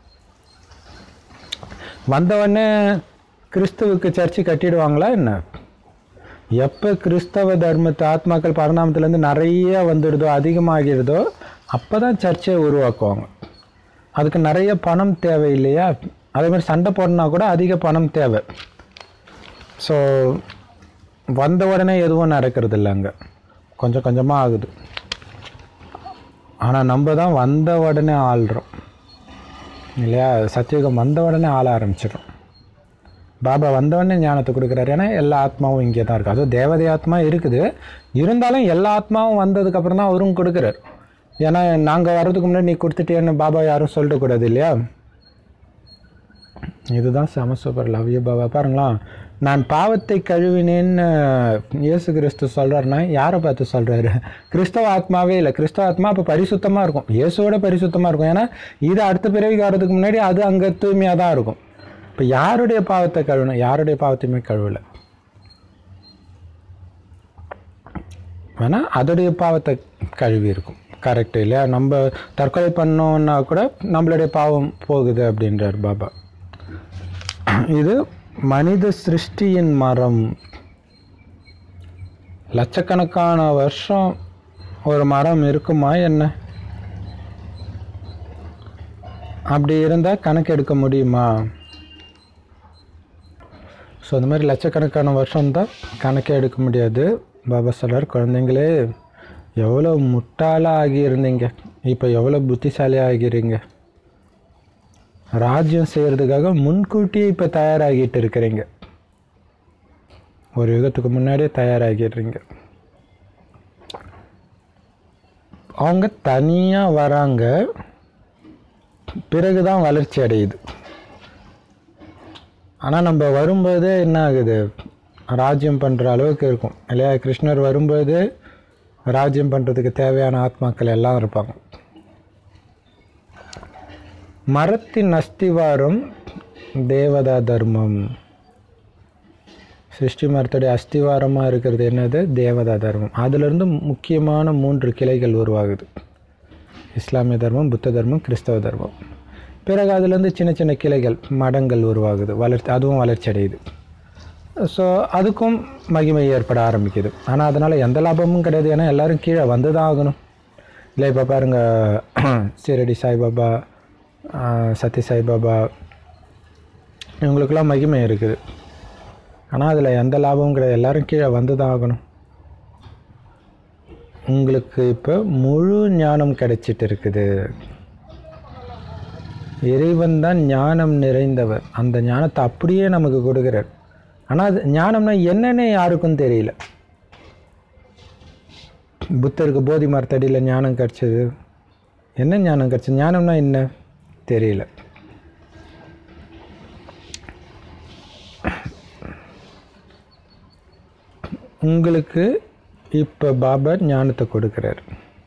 வந்தவொடனே கிறிஸ்துவுக்கு சர்ச்சு கட்டிடுவாங்களா என்ன எப்போ கிறிஸ்தவ தர்மத்து ஆத்மாக்கள் பரிணாமத்துலேருந்து நிறைய வந்துடுதோ அதிகமாகிடுதோ அப்போ தான் சர்ச்சை உருவாக்குவாங்க அதுக்கு நிறைய பணம் தேவை இல்லையா அதே மாதிரி சண்டை போடனா கூட அதிக பணம் தேவை ஸோ வந்த உடனே எதுவும் நடக்கிறது இல்லை அங்கே கொஞ்சம் கொஞ்சமாக ஆகுது ஆனால் நம்ம தான் வந்த உடனே ஆள்றோம் இல்லையா சத்தியுகம் வந்த உடனே ஆள ஆரம்பிச்சிடும் பாபா வந்த உடனே ஞானத்தை கொடுக்குறாரு ஏன்னா எல்லா ஆத்மாவும் இங்கே தான் இருக்குது அதுவும் தேவதை ஆத்மா இருக்குது இருந்தாலும் எல்லா ஆத்மாவும் வந்ததுக்கப்புறம் தான் அவரும் கொடுக்குறாரு ஏன்னா நாங்கள் வர்றதுக்கு முன்னாடி நீ கொடுத்துட்டேன்னு பாபா யாரும் சொல்லிடக்கூடாது இல்லையா இதுதான் செம சூப்பர் லவ் யூ பாபா பாருங்களா நான் பாவத்தை கழுவினேன்னு இயேசு கிறிஸ்து சொல்கிறாருன்னா யாரை பார்த்து சொல்கிறாரு கிறிஸ்தவ ஆத்மாவே இல்லை கிறிஸ்தவ ஆத்மா அப்போ பரிசுத்தமாக இருக்கும் இயேசுவோட பரிசுத்தமாக இருக்கும் ஏன்னா இது அடுத்த பிறவிக்கு வர்றதுக்கு முன்னாடி அது அங்கே தூய்மையாக தான் இருக்கும் இப்போ யாருடைய பாவத்தை கழுவணும் யாருடைய பாவத்தையுமே கழுவலை வேணா அதோடைய பாவத்தை கழுவி இருக்கும் கரெக்ட் இல்லையா நம்ம தற்கொலை பண்ணோன்னா கூட நம்மளுடைய பாவம் போகுது அப்படின்றார் பாபா இது மனித சிருஷ்டியின் மரம் லட்சக்கணக்கான வருஷம் ஒரு மரம் இருக்குமா என்ன அப்படி இருந்தால் கணக்கு எடுக்க முடியுமா ஸோ அந்த மாதிரி லட்சக்கணக்கான வருஷம் தான் கணக்கே எடுக்க முடியாது பாபா சொல்றார் குழந்தைங்களே எவ்வளோ முட்டாளாக ஆகியிருந்தீங்க இப்போ எவ்வளோ புத்திசாலியாக ஆகிறீங்க ராஜ்யம் செய்கிறதுக்காக முன்கூட்டியே இப்போ தயாராகிட்டு இருக்கிறீங்க ஒரு யுகத்துக்கு முன்னாடியே தயாராகிடுறீங்க அவங்க தனியாக வராங்க பிறகு தான் வளர்ச்சி அடையுது ஆனால் நம்ம வரும்போதே என்ன ஆகுது ராஜ்யம் பண்ணுற அளவுக்கு இருக்கும் இல்லையா கிருஷ்ணர் வரும்போது ராஜ்யம் பண்ணுறதுக்கு தேவையான ஆத்மாக்கள் எல்லாம் இருப்பாங்க மரத்தின் அஸ்திவாரம் தேவதா தர்மம் சிருஷ்டி மரத்துடைய அஸ்திவாரமாக இருக்கிறது என்னது தேவதா தர்மம் அதிலிருந்து முக்கியமான மூன்று கிளைகள் உருவாகுது இஸ்லாமிய தர்மம் புத்த தர்மம் கிறிஸ்தவ தர்மம் பிறகு அதுலேருந்து சின்ன சின்ன கிளைகள் மடங்கள் உருவாகுது வளர்ச்சி அதுவும் வளர்ச்சி அடையுது ஸோ அதுக்கும் மகிமை ஏற்பட ஆரம்பிக்குது ஆனால் அதனால் எந்த லாபமும் கிடையாது ஏன்னா எல்லாரும் கீழே வந்து தான் ஆகணும் இல்லை இப்போ பாருங்கள் சீரடி சாய்பாபா ஆஹ், சத்ய சாய்பாபா இவங்களுக்கெல்லாம் மகிமை இருக்குது ஆனால் அதில் எந்த லாபமும் கிடையாது எல்லாரும் கீழே வந்து தான் ஆகணும் உங்களுக்கு இப்போ முழு ஞானம் கிடைச்சிட்டு இருக்குது இறைவன் தான் ஞானம் நிறைந்தவர் அந்த ஞானத்தை அப்படியே நமக்கு கொடுக்குறார் ஆனால் அது ஞானம்னா என்னன்னே யாருக்கும் தெரியல புத்தருக்கு போதி மரத்தடியில் ஞானம் கிடச்சிது என்ன ஞானம் கிடச்சி ஞானம்னா என்ன தெரியல உங்களுக்கு இப்போ பாபா ஞானத்தை கொடுக்குறார்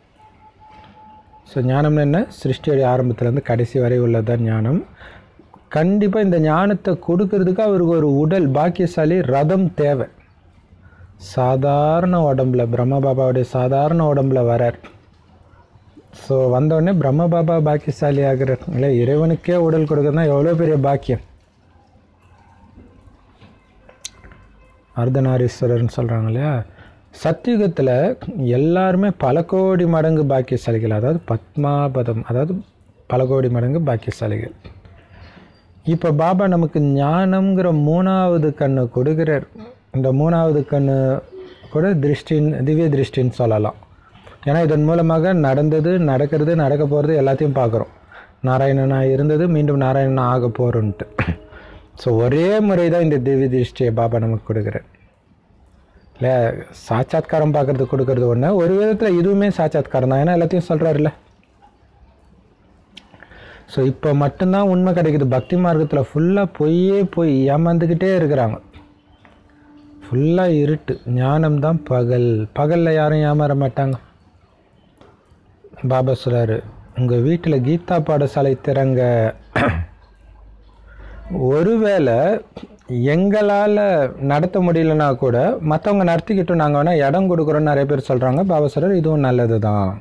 ஸோ ஞானம்னு என்ன சிருஷ்டியோடைய ஆரம்பத்துலேருந்து கடைசி வரை உள்ளதான் ஞானம் கண்டிப்பாக இந்த ஞானத்தை கொடுக்கறதுக்கு அவருக்கு ஒரு உடல் பாக்கியசாலி ரதம் தேவை சாதாரண உடம்புல பிரம்ம பாபாவுடைய சாதாரண உடம்புல வரார் ஸோ வந்தோடனே பிரம்ம பாபா பாக்கியசாலி ஆகிறார் இல்லை இறைவனுக்கே உடல் கொடுக்கறதுனா எவ்வளோ பெரிய பாக்கியம் அர்த்தநாரீஸ்வரர்னு சொல்கிறாங்க இல்லையா சத்தியுகத்தில் எல்லாருமே பல கோடி மடங்கு பாக்கியசாலிகள் அதாவது பத்மாபதம் அதாவது பல கோடி மடங்கு பாக்கியசாலிகள் இப்போ பாபா நமக்கு ஞானம்ங்கிற மூணாவது கண்ணை கொடுக்குறார் இந்த மூணாவது கண்ணு கூட திருஷ்டின்னு திவ்ய திருஷ்டின்னு சொல்லலாம் ஏன்னா இதன் மூலமாக நடந்தது நடக்கிறது நடக்க போகிறது எல்லாத்தையும் பார்க்குறோம் நாராயணனாக இருந்தது மீண்டும் நாராயணனா ஆக போகிறோன்ட்டு ஸோ ஒரே முறை தான் இந்த திவ்ய திருஷ்டியை பாபா நமக்கு கொடுக்குறார் இல்லை சாட்சாத்காரம் பார்க்கறதுக்கு கொடுக்கறது ஒன்று ஒரு விதத்தில் இதுவுமே சாட்சாத்காரம் தான் ஏன்னா எல்லாத்தையும் சொல்கிறாருல்ல ஸோ இப்போ மட்டும்தான் உண்மை கிடைக்குது பக்தி மார்க்கத்தில் ஃபுல்லாக பொய்யே போய் ஏமாந்துக்கிட்டே இருக்கிறாங்க ஃபுல்லாக இருட்டு ஞானம் தான் பகல் பகலில் யாரும் ஏமாற மாட்டாங்க பாபா சொல்கிறாரு உங்கள் வீட்டில் கீதா பாடசாலை திறங்க ஒருவேளை எங்களால் நடத்த முடியலனா கூட மற்றவங்க நடத்திக்கிட்டும் நாங்கள் வேணால் இடம் கொடுக்குறோன்னு நிறைய பேர் சொல்கிறாங்க பாபா சொல்கிறார் இதுவும் நல்லது தான்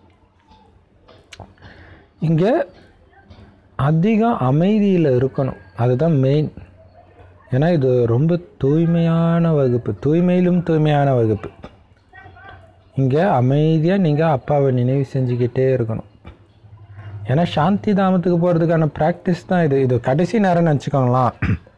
இங்கே அதிகம் அமைதியில் இருக்கணும் அதுதான் மெயின் ஏன்னா இது ரொம்ப தூய்மையான வகுப்பு தூய்மையிலும் தூய்மையான வகுப்பு இங்கே அமைதியாக நீங்கள் அப்பாவை நினைவு செஞ்சுக்கிட்டே இருக்கணும் ஏன்னா சாந்தி தாமத்துக்கு போகிறதுக்கான ப்ராக்டிஸ் தான் இது இது கடைசி நேரம் நினச்சிக்கோங்களாம்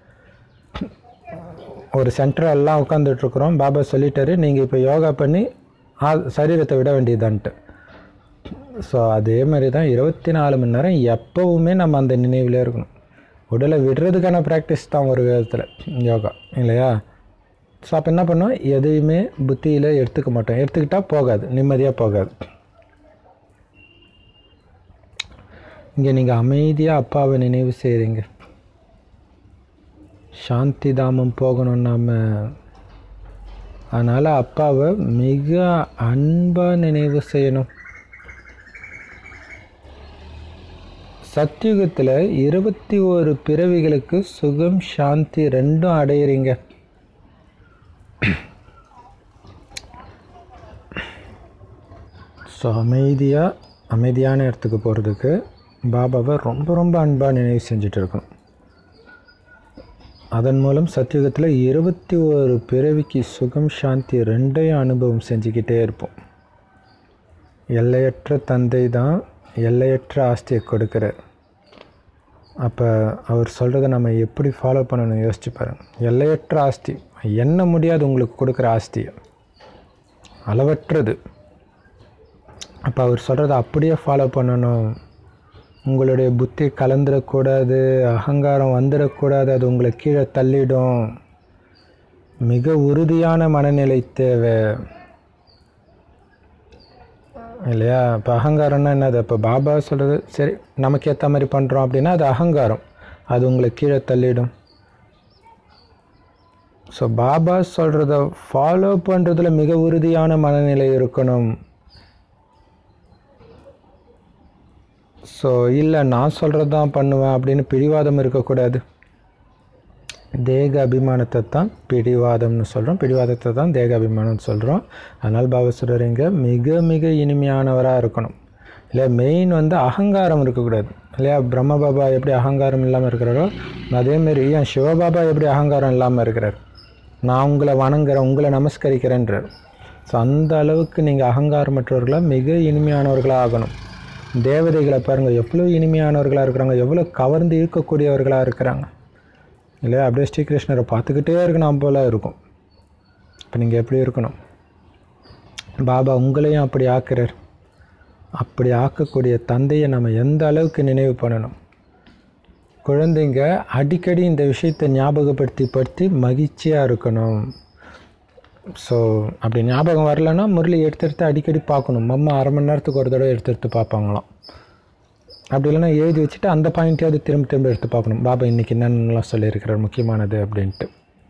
ஒரு சென்டர் எல்லாம் உட்காந்துட்ருக்குறோம் பாபா சொல்லிட்டாரு நீங்கள் இப்போ யோகா பண்ணி ஆ சரீரத்தை விட வேண்டியதான்ட்டு ஸோ அதே மாதிரி தான் இருபத்தி நாலு மணி நேரம் எப்போவுமே நம்ம அந்த நினைவில் இருக்கணும் உடலை விடுறதுக்கான ப்ராக்டிஸ் தான் ஒரு விதத்தில் யோகா இல்லையா ஸோ அப்போ என்ன பண்ணோம் எதையுமே புத்தியில் எடுத்துக்க மாட்டோம் எடுத்துக்கிட்டால் போகாது நிம்மதியாக போகாது இங்கே நீங்கள் அமைதியாக அப்பாவை நினைவு செய்கிறீங்க சாந்தி தாமம் போகணும் நாம் அதனால் அப்பாவை மிக அன்பாக நினைவு செய்யணும் சத்தியுகத்தில் இருபத்தி ஒரு பிறவிகளுக்கு சுகம் சாந்தி ரெண்டும் அடையிறீங்க ஸோ அமைதியாக அமைதியான இடத்துக்கு போகிறதுக்கு பாபாவை ரொம்ப ரொம்ப அன்பாக நினைவு செஞ்சுட்டு இருக்கணும் அதன் மூலம் சத்தியுகத்தில் இருபத்தி ஒரு பிறவிக்கு சுகம் சாந்தி ரெண்டையும் அனுபவம் செஞ்சுக்கிட்டே இருப்போம் எல்லையற்ற தந்தை தான் எல்லையற்ற ஆஸ்தியை கொடுக்குறார் அப்போ அவர் சொல்கிறத நம்ம எப்படி ஃபாலோ பண்ணணும் யோசிச்சு பாருங்க எல்லையற்ற ஆஸ்தி என்ன முடியாது உங்களுக்கு கொடுக்குற ஆஸ்தி அளவற்றது அப்போ அவர் சொல்கிறத அப்படியே ஃபாலோ பண்ணணும் உங்களுடைய புத்தி கலந்துடக்கூடாது அகங்காரம் வந்துடக்கூடாது அது உங்களை கீழே தள்ளிடும் மிக உறுதியான மனநிலை தேவை இல்லையா இப்போ அகங்காரம்னா என்னது இப்போ பாபா சொல்கிறது சரி நமக்கு ஏற்ற மாதிரி பண்ணுறோம் அப்படின்னா அது அகங்காரம் அது உங்களை கீழே தள்ளிடும் ஸோ பாபா சொல்கிறத ஃபாலோ பண்ணுறதுல மிக உறுதியான மனநிலை இருக்கணும் ஸோ இல்லை நான் சொல்கிறது தான் பண்ணுவேன் அப்படின்னு பிடிவாதம் இருக்கக்கூடாது தேக அபிமானத்தை தான் பிடிவாதம்னு சொல்கிறோம் பிடிவாதத்தை தான் தேக அபிமானம்னு சொல்கிறோம் அதனால் பாபசுரர் இங்கே மிக மிக இனிமையானவராக இருக்கணும் இல்லை மெயின் வந்து அகங்காரம் இருக்கக்கூடாது இல்லையா பிரம்ம பாபா எப்படி அகங்காரம் இல்லாமல் இருக்கிறாரோ அதேமாரி ஏன் சிவபாபா எப்படி அகங்காரம் இல்லாமல் இருக்கிறார் நான் உங்களை வணங்குறேன் உங்களை நமஸ்கரிக்கிறேன்றார் ஸோ அந்த அளவுக்கு நீங்கள் அகங்காரமற்றவர்களாக மிக இனிமையானவர்களாக ஆகணும் தேவதைகளை பாருங்கள் எவ்வளோ இனிமையானவர்களாக இருக்கிறாங்க எவ்வளோ கவர்ந்து ஈர்க்கக்கூடியவர்களாக இருக்கிறாங்க இல்லையா அப்படியே ஸ்ரீகிருஷ்ணரை பார்த்துக்கிட்டே இருக்கணும் போல் இருக்கும் இப்போ நீங்கள் எப்படி இருக்கணும் பாபா உங்களையும் அப்படி ஆக்குறார் அப்படி ஆக்கக்கூடிய தந்தையை நம்ம எந்த அளவுக்கு நினைவு பண்ணணும் குழந்தைங்க அடிக்கடி இந்த விஷயத்தை ஞாபகப்படுத்தி படுத்தி மகிழ்ச்சியாக இருக்கணும் ஸோ அப்படி ஞாபகம் வரலன்னா முரளி எடுத்து எடுத்து அடிக்கடி பார்க்கணும் மம்மா அரை மணி நேரத்துக்கு ஒரு தடவை எடுத்து எடுத்து பார்ப்பாங்களாம் அப்படி இல்லைன்னா எழுதி வச்சுட்டு அந்த பாயிண்ட்டையாவது திரும்ப திரும்ப எடுத்து பார்க்கணும் பாபா இன்றைக்கி என்னென்னலாம் சொல்லியிருக்கிறார் முக்கியமானது அப்படின்ட்டு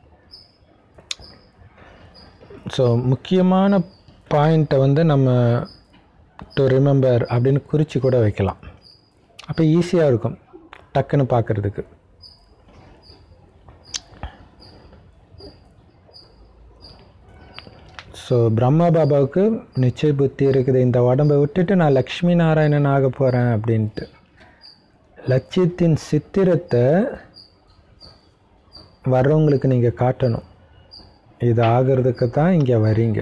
ஸோ முக்கியமான பாயிண்ட்டை வந்து நம்ம டு ரிமெம்பர் அப்படின்னு குறித்து கூட வைக்கலாம் அப்போ ஈஸியாக இருக்கும் டக்குன்னு பார்க்குறதுக்கு ஸோ பிரம்மா பாபாவுக்கு நிச்சய புத்தி இருக்குது இந்த உடம்பை விட்டுட்டு நான் லக்ஷ்மி நாராயணன் ஆக போகிறேன் அப்படின்ட்டு லட்சியத்தின் சித்திரத்தை வர்றவங்களுக்கு நீங்கள் காட்டணும் இது ஆகிறதுக்கு தான் இங்கே வரீங்க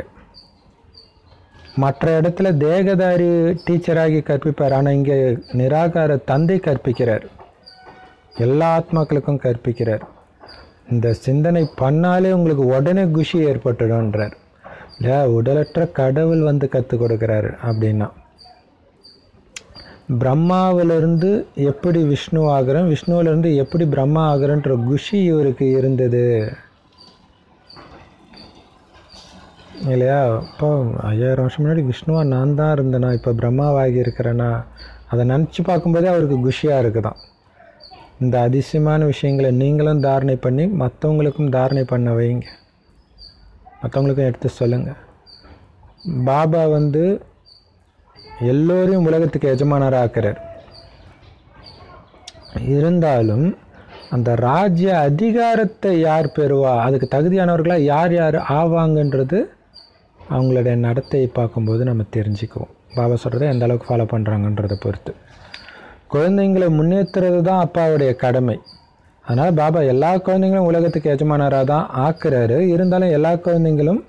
மற்ற இடத்துல தேகதாரி டீச்சராகி கற்பிப்பார் ஆனால் இங்கே நிராகார தந்தை கற்பிக்கிறார் எல்லா ஆத்மாக்களுக்கும் கற்பிக்கிறார் இந்த சிந்தனை பண்ணாலே உங்களுக்கு உடனே குஷி ஏற்பட்டுடும்ன்றார் இல்லையா உடலற்ற கடவுள் வந்து கற்றுக் கொடுக்குறாரு அப்படின்னா பிரம்மாவிலிருந்து எப்படி விஷ்ணு ஆகிறோம் விஷ்ணுவிலிருந்து எப்படி பிரம்மா ஆகிறோன்ற குஷி இவருக்கு இருந்தது இல்லையா இப்போ ஐயாயிரம் வருஷம் முன்னாடி விஷ்ணுவா நான் தான் இருந்தேனா இப்போ பிரம்மாவாகி இருக்கிறேனா அதை நினச்சி பார்க்கும்போதே அவருக்கு குஷியாக இருக்குதான் இந்த அதிசயமான விஷயங்களை நீங்களும் தாரணை பண்ணி மற்றவங்களுக்கும் தாரணை பண்ண வைங்க மற்றவங்களுக்கும் எடுத்து சொல்லுங்கள் பாபா வந்து எல்லோரையும் உலகத்துக்கு எஜமானராக ஆக்குறார் இருந்தாலும் அந்த ராஜ்ய அதிகாரத்தை யார் பெறுவா அதுக்கு தகுதியானவர்களாக யார் யார் ஆவாங்கன்றது அவங்களுடைய நடத்தையை பார்க்கும்போது நம்ம தெரிஞ்சுக்குவோம் பாபா சொல்கிறத எந்த அளவுக்கு ஃபாலோ பண்ணுறாங்கன்றதை பொறுத்து குழந்தைங்களை முன்னேற்றுறது தான் அப்பாவுடைய கடமை அதனால் பாபா எல்லா குழந்தைங்களும் உலகத்துக்கு எஜமானராக தான் ஆக்குறாரு இருந்தாலும் எல்லா குழந்தைங்களும்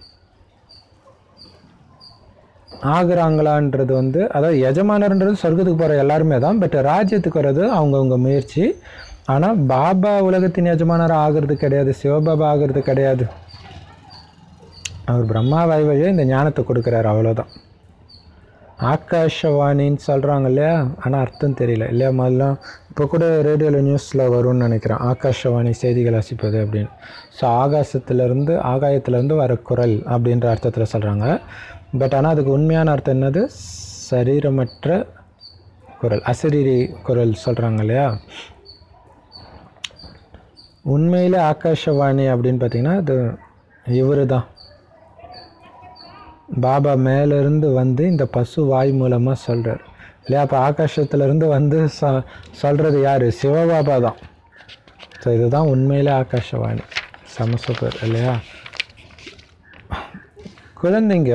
ஆகுறாங்களான்றது வந்து அதாவது எஜமானர்ன்றது சொர்க்கத்துக்கு போகிற எல்லாருமே தான் பட் ராஜ்யத்துக்கு வர்றது அவங்கவுங்க முயற்சி ஆனால் பாபா உலகத்தின் எஜமானர் ஆகிறது கிடையாது சிவபாபா ஆகிறது கிடையாது அவர் பிரம்மாவாய் வழியாக இந்த ஞானத்தை கொடுக்குறாரு அவ்வளோதான் ஆகாஷவாணின்னு சொல்கிறாங்க இல்லையா ஆனால் அர்த்தம் தெரியல இல்லையா முதல்ல இப்போ கூட ரேடியோவில் நியூஸில் வரும்னு நினைக்கிறேன் ஆகாஷவாணி செய்திகள் வாசிப்பது அப்படின்னு ஸோ ஆகாசத்துலேருந்து ஆகாயத்துலேருந்து வர குரல் அப்படின்ற அர்த்தத்தில் சொல்கிறாங்க பட் ஆனால் அதுக்கு உண்மையான அர்த்தம் என்னது சரீரமற்ற குரல் அசரீரி குரல் சொல்கிறாங்க இல்லையா உண்மையில் ஆகாஷவாணி அப்படின்னு பார்த்தீங்கன்னா அது இவர் தான் பாபா மேலேருந்து வந்து இந்த பசு வாய் மூலமாக சொல்கிறார் இல்லையா அப்போ ஆகாசத்துலேருந்து வந்து சொ சொல்கிறது யார் சிவபாபா தான் ஸோ இதுதான் உண்மையிலே ஆகாஷவாணி செம சூப்பர் இல்லையா குழந்தைங்க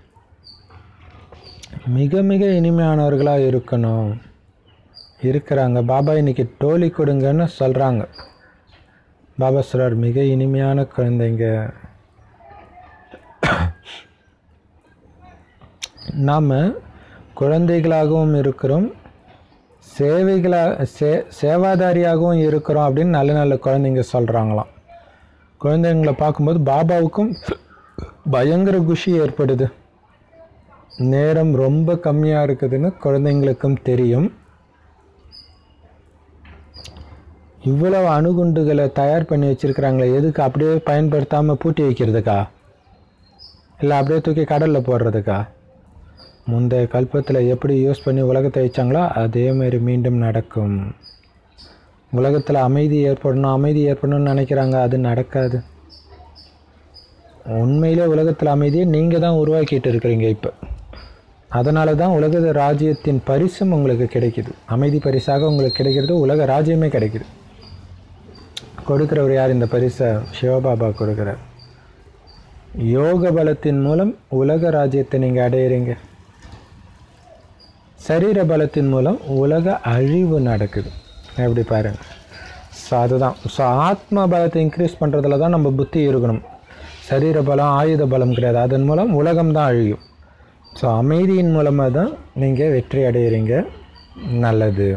மிக மிக இனிமையானவர்களாக இருக்கணும் இருக்கிறாங்க பாபா இன்னைக்கு டோலி கொடுங்கன்னு சொல்கிறாங்க பாபா சொல்கிறார் மிக இனிமையான குழந்தைங்க நாம் குழந்தைகளாகவும் இருக்கிறோம் சேவைகளாக சே சேவாதாரியாகவும் இருக்கிறோம் அப்படின்னு நல்ல நல்ல குழந்தைங்க சொல்கிறாங்களாம் குழந்தைங்களை பார்க்கும்போது பாபாவுக்கும் பயங்கர குஷி ஏற்படுது நேரம் ரொம்ப கம்மியாக இருக்குதுன்னு குழந்தைங்களுக்கும் தெரியும் இவ்வளவு அணுகுண்டுகளை தயார் பண்ணி வச்சுருக்கிறாங்களே எதுக்கு அப்படியே பயன்படுத்தாமல் பூட்டி வைக்கிறதுக்கா இல்லை அப்படியே தூக்கி கடலில் போடுறதுக்கா முந்தைய கல்பத்தில் எப்படி யூஸ் பண்ணி உலகத்தை வச்சாங்களோ அதே மாதிரி மீண்டும் நடக்கும் உலகத்தில் அமைதி ஏற்படணும் அமைதி ஏற்படணும்னு நினைக்கிறாங்க அது நடக்காது உண்மையிலே உலகத்தில் அமைதியை நீங்கள் தான் உருவாக்கிட்டு இருக்கிறீங்க இப்போ அதனால தான் உலக ராஜ்யத்தின் பரிசும் உங்களுக்கு கிடைக்குது அமைதி பரிசாக உங்களுக்கு கிடைக்கிறது உலக ராஜ்யமே கிடைக்குது கொடுக்குறவர் யார் இந்த பரிசை சிவபாபா கொடுக்குறார் யோக பலத்தின் மூலம் உலக ராஜ்யத்தை நீங்கள் அடையிறீங்க சரீர பலத்தின் மூலம் உலக அழிவு நடக்குது எப்படி பாருங்க ஸோ அதுதான் ஸோ ஆத்ம பலத்தை இன்க்ரீஸ் பண்ணுறதுல தான் நம்ம புத்தி இருக்கணும் சரீர பலம் ஆயுத பலம் கிடையாது அதன் மூலம் உலகம் தான் அழியும் ஸோ அமைதியின் மூலமாக தான் நீங்கள் வெற்றி அடையிறீங்க நல்லது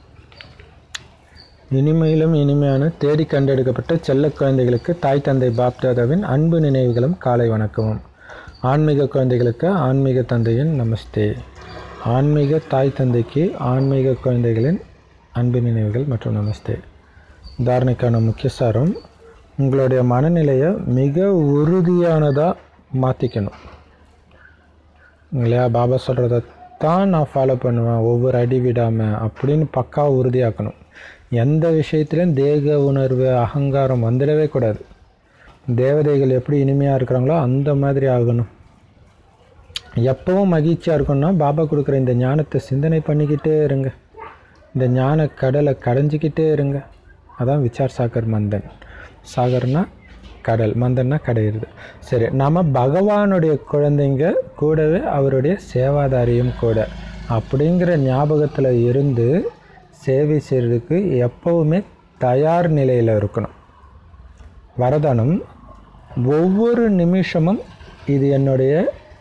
இனிமையிலும் இனிமையான தேடி கண்டெடுக்கப்பட்ட செல்ல குழந்தைகளுக்கு தாய் தந்தை பாப்தாதாவின் அன்பு நினைவுகளும் காலை வணக்கமும் ஆன்மீக குழந்தைகளுக்கு ஆன்மீக தந்தையின் நமஸ்தே ஆன்மீக தாய் தந்தைக்கு ஆன்மீக குழந்தைகளின் அன்பு நினைவுகள் மற்றும் நமஸ்தே தாரணைக்கான முக்கிய சாரம் உங்களுடைய மனநிலையை மிக உறுதியானதாக மாற்றிக்கணும் இல்லையா பாபா சொல்கிறத தான் நான் ஃபாலோ பண்ணுவேன் ஒவ்வொரு அடி விடாமல் அப்படின்னு பக்கா உறுதியாக்கணும் எந்த விஷயத்துலையும் தேக உணர்வு அகங்காரம் வந்துடவே கூடாது தேவதைகள் எப்படி இனிமையாக இருக்கிறாங்களோ அந்த மாதிரி ஆகணும் எப்பவும் மகிழ்ச்சியாக இருக்கணும்னா பாபா கொடுக்குற இந்த ஞானத்தை சிந்தனை பண்ணிக்கிட்டே இருங்க இந்த ஞான கடலை கடைஞ்சிக்கிட்டே இருங்க அதான் விசார் சாகர் மந்தன் சாகர்னா கடல் மந்தன்னா கடையிறது சரி நம்ம பகவானுடைய குழந்தைங்க கூடவே அவருடைய சேவாதாரியும் கூட அப்படிங்கிற ஞாபகத்தில் இருந்து சேவை செய்கிறதுக்கு எப்போவுமே தயார் நிலையில் இருக்கணும் வரதானம் ஒவ்வொரு நிமிஷமும் இது என்னுடைய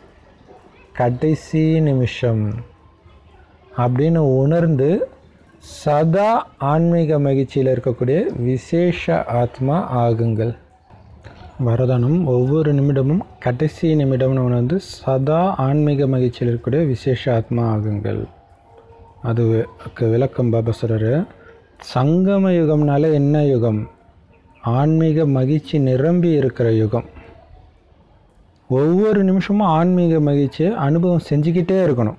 கடைசி நிமிஷம் அப்படின்னு உணர்ந்து சதா ஆன்மீக மகிழ்ச்சியில் இருக்கக்கூடிய விசேஷ ஆத்மா ஆகுங்கள் வரதானம் ஒவ்வொரு நிமிடமும் கடைசி நிமிடம்னு உணர்ந்து சதா ஆன்மீக மகிழ்ச்சியில் இருக்கக்கூடிய விசேஷ ஆத்மா ஆகுங்கள் அதுக்கு விளக்கம் பாபா சொல்கிறாரு சங்கம யுகம்னால என்ன யுகம் ஆன்மீக மகிழ்ச்சி நிரம்பி இருக்கிற யுகம் ஒவ்வொரு நிமிஷமும் ஆன்மீக மகிழ்ச்சியை அனுபவம் செஞ்சுக்கிட்டே இருக்கணும்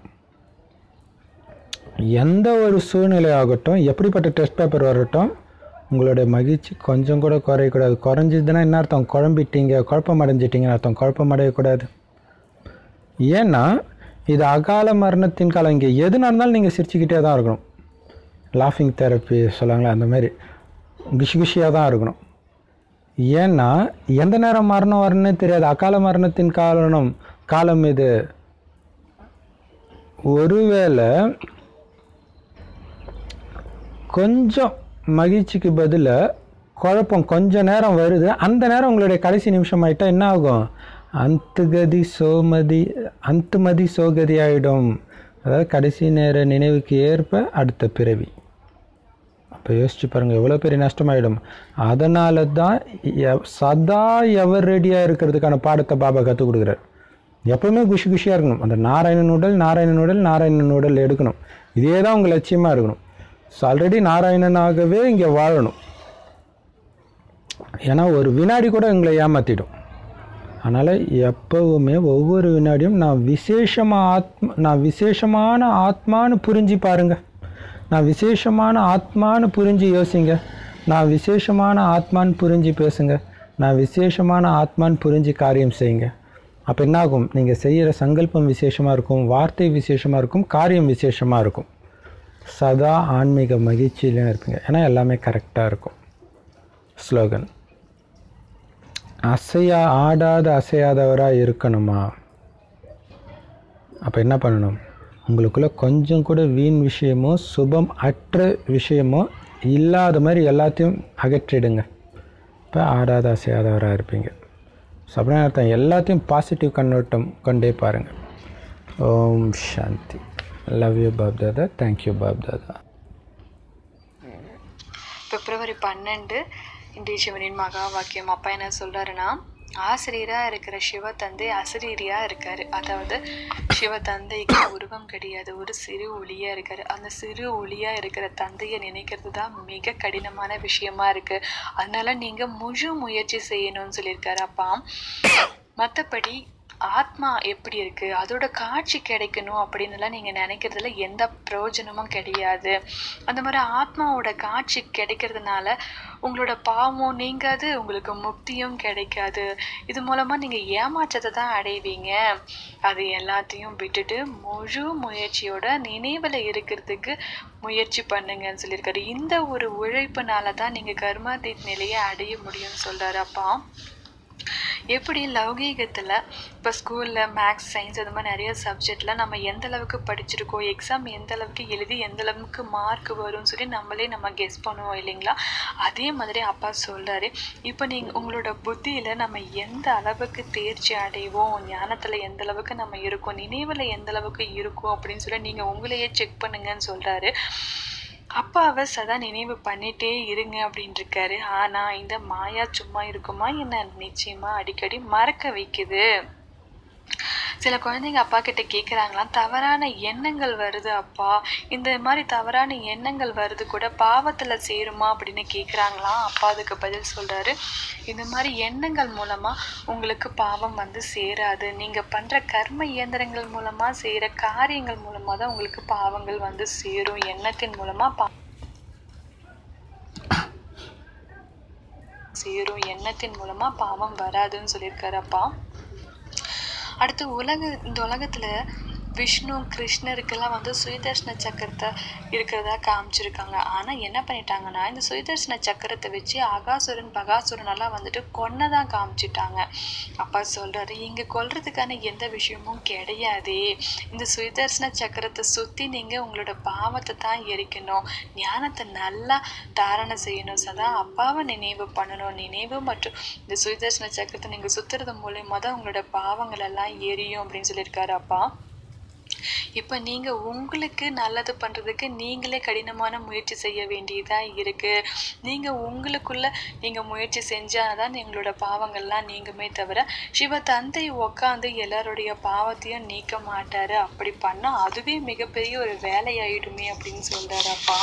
எந்த ஒரு சூழ்நிலை ஆகட்டும் எப்படிப்பட்ட டெஸ்ட் பேப்பர் வரட்டும் உங்களுடைய மகிழ்ச்சி கொஞ்சம் கூட குறையக்கூடாது குறைஞ்சதுன்னா என்ன அர்த்தம் குழம்பிட்டீங்க குழப்பம் அடைஞ்சிட்டிங்கன்னு அர்த்தம் குழப்பம் அடையக்கூடாது ஏன்னா இது அகால மரணத்தின் காலம் இங்கே எது நடந்தாலும் நீங்கள் சிரிச்சுக்கிட்டே தான் இருக்கணும் லாஃபிங் தெரப்பி சொல்லுவாங்களே அந்த மாதிரி குஷி குஷியாக தான் இருக்கணும் ஏன்னா எந்த நேரம் மரணம் வரணும்னே தெரியாது அகால மரணத்தின் காரணம் காலம் இது ஒருவேளை கொஞ்சம் மகிழ்ச்சிக்கு பதிலாக குழப்பம் கொஞ்ச நேரம் வருது அந்த நேரம் உங்களுடைய கடைசி நிமிஷம் ஆகிட்டா என்ன ஆகும் அந்துகதி சோமதி அந்துமதி சோகதி ஆகிடும் அதாவது கடைசி நேர நினைவுக்கு ஏற்ப அடுத்த பிறவி அப்போ யோசிச்சு பாருங்கள் எவ்வளோ பெரிய நஷ்டமாயிடும் அதனால தான் எ- சதா எவர் ரெடியாக இருக்கிறதுக்கான பாடத்தை பாபா கற்றுக் கொடுக்குறார் எப்பவுமே குஷி குஷியாக இருக்கணும் அந்த நாராயணன் உடல் நாராயணன் உடல் நாராயணன் உடல் எடுக்கணும் இதே தான் உங்கள் லட்சியமாக இருக்கணும் ஸோ ஆல்ரெடி நாராயணனாகவே இங்கே வாழணும் ஏன்னா ஒரு வினாடி கூட எங்களை ஏமாற்றிடும் அதனால் எப்போவுமே ஒவ்வொரு வினாடியும் நான் விசேஷமாக ஆத்மா நான் விசேஷமான ஆத்மான்னு புரிஞ்சு பாருங்க நான் விசேஷமான ஆத்மான்னு புரிஞ்சு யோசிங்க நான் விசேஷமான ஆத்மான்னு புரிஞ்சு பேசுங்க நான் விசேஷமான ஆத்மான்னு புரிஞ்சு காரியம் செய்யுங்க அப்போ என்னாகும் நீங்கள் செய்கிற சங்கல்பம் விசேஷமாக இருக்கும் வார்த்தை விசேஷமாக இருக்கும் காரியம் விசேஷமாக இருக்கும் சதா ஆன்மீக மகிழ்ச்சியிலையும் இருப்பீங்க ஏன்னா எல்லாமே கரெக்டாக இருக்கும் ஸ்லோகன் அசையா ஆடாத அசையாதவராக இருக்கணுமா அப்போ என்ன பண்ணணும் உங்களுக்குள்ள கொஞ்சம் கூட வீண் விஷயமோ சுபம் அற்ற விஷயமோ இல்லாத மாதிரி எல்லாத்தையும் அகற்றிடுங்க இப்போ ஆடாத அசையாதவராக இருப்பீங்க ஸோ அப்படின்னு அர்த்தம் எல்லாத்தையும் பாசிட்டிவ் கண்ணோட்டம் கொண்டே பாருங்கள் Om Shanti love you Bap Dada thank you Bap Dada பிப்ரவரி பன்னெண்டு இன்றைய சிவனின் மகா வாக்கியம் அப்பா என்ன சொல்றாருன்னா ஆசிரியராக இருக்கிற சிவ தந்தை அசிரியராக இருக்காரு அதாவது சிவ தந்தைக்கு உருவம் கிடையாது ஒரு சிறு ஒளியா இருக்காரு அந்த சிறு ஒளியா இருக்கிற தந்தையை நினைக்கிறது தான் மிக கடினமான விஷயமா இருக்கு அதனால நீங்க முழு முயற்சி செய்யணும்னு சொல்லியிருக்காரு அப்பா மற்றபடி ஆத்மா எப்படி இருக்கு அதோட காட்சி கிடைக்கணும் அப்படின்னுலாம் நீங்க நினைக்கிறதுல எந்த பிரயோஜனமும் கிடையாது அந்த மாதிரி ஆத்மாவோட காட்சி கிடைக்கிறதுனால உங்களோட பாவம் நீங்காது உங்களுக்கு முக்தியும் கிடைக்காது இது மூலமா நீங்க ஏமாற்றத்தை தான் அடைவீங்க அது எல்லாத்தையும் விட்டுட்டு முழு முயற்சியோட நினைவுல இருக்கிறதுக்கு முயற்சி பண்ணுங்கன்னு சொல்லியிருக்காரு இந்த ஒரு உழைப்புனால தான் நீங்க கர்மாதீத் நிலையை அடைய முடியும்னு சொல்றாரு அப்பா எப்படி லௌகீகத்தில் இப்போ ஸ்கூலில் மேக்ஸ் சயின்ஸ் அது மாதிரி நிறைய சப்ஜெக்டில் நம்ம எந்த அளவுக்கு படிச்சிருக்கோம் எக்ஸாம் எந்த அளவுக்கு எழுதி எந்த அளவுக்கு மார்க் வரும்னு சொல்லி நம்மளே நம்ம கெஸ் பண்ணுவோம் இல்லைங்களா அதே மாதிரி அப்பா சொல்கிறாரு இப்போ நீங்கள் உங்களோட புத்தியில் நம்ம எந்த அளவுக்கு தேர்ச்சி அடைவோம் ஞானத்தில் எந்த அளவுக்கு நம்ம இருக்கோம் நினைவில் எந்த அளவுக்கு இருக்கோம் அப்படின்னு சொல்லி நீங்கள் உங்களையே செக் பண்ணுங்கன்னு சொல்கிறாரு அப்பாவை சதா நினைவு பண்ணிட்டே இருங்க அப்படின்னு இருக்காரு ஆனா இந்த மாயா சும்மா இருக்குமா என்ன நிச்சயமா அடிக்கடி மறக்க வைக்குது சில குழந்தைங்க அப்பா கிட்ட கேட்குறாங்களாம் தவறான எண்ணங்கள் வருது அப்பா இந்த மாதிரி தவறான எண்ணங்கள் வருது கூட பாவத்தில் சேருமா அப்படின்னு கேட்குறாங்களாம் அப்பா அதுக்கு பதில் சொல்கிறாரு இந்த மாதிரி எண்ணங்கள் மூலமாக உங்களுக்கு பாவம் வந்து சேராது நீங்கள் பண்ணுற கர்ம இயந்திரங்கள் மூலமாக செய்கிற காரியங்கள் மூலமாக தான் உங்களுக்கு பாவங்கள் வந்து சேரும் எண்ணத்தின் மூலமாக பா சேரும் எண்ணத்தின் மூலமா பாவம் வராதுன்னு சொல்லியிருக்காரு அப்பா அடுத்து உலக இந்த உலகத்துல விஷ்ணு கிருஷ்ணருக்கெல்லாம் வந்து சுயதர்ஷன சக்கரத்தை இருக்கிறதா காமிச்சிருக்காங்க ஆனால் என்ன பண்ணிட்டாங்கன்னா இந்த சுயதர்ஷன சக்கரத்தை வச்சு அகாசுரன் பகாசுரன் எல்லாம் வந்துட்டு கொன்னதான் காமிச்சிட்டாங்க அப்பா சொல்றாரு இங்கே கொல்றதுக்கான எந்த விஷயமும் கிடையாதே இந்த சுயதர்ஷன சக்கரத்தை சுற்றி நீங்கள் உங்களோட பாவத்தை தான் எரிக்கணும் ஞானத்தை நல்லா தாரணை செய்யணும் சதா அப்பாவை நினைவு பண்ணணும் நினைவு மற்றும் இந்த சுயதர்ஷன சக்கரத்தை நீங்கள் சுத்துறது மூலயமா தான் உங்களோட பாவங்கள் எல்லாம் எரியும் அப்படின்னு சொல்லியிருக்காரு அப்பா இப்போ நீங்கள் உங்களுக்கு நல்லது பண்ணுறதுக்கு நீங்களே கடினமான முயற்சி செய்ய வேண்டியதாக இருக்குது நீங்கள் உங்களுக்குள்ள நீங்கள் முயற்சி செஞ்சால் தான் எங்களோட பாவங்கள்லாம் நீங்குமே தவிர சிவ தந்தை உக்காந்து எல்லாருடைய பாவத்தையும் நீக்க மாட்டாரு அப்படி பண்ணால் அதுவே மிகப்பெரிய ஒரு வேலையாயிடுமே அப்படின்னு சொல்கிறாரு அப்பா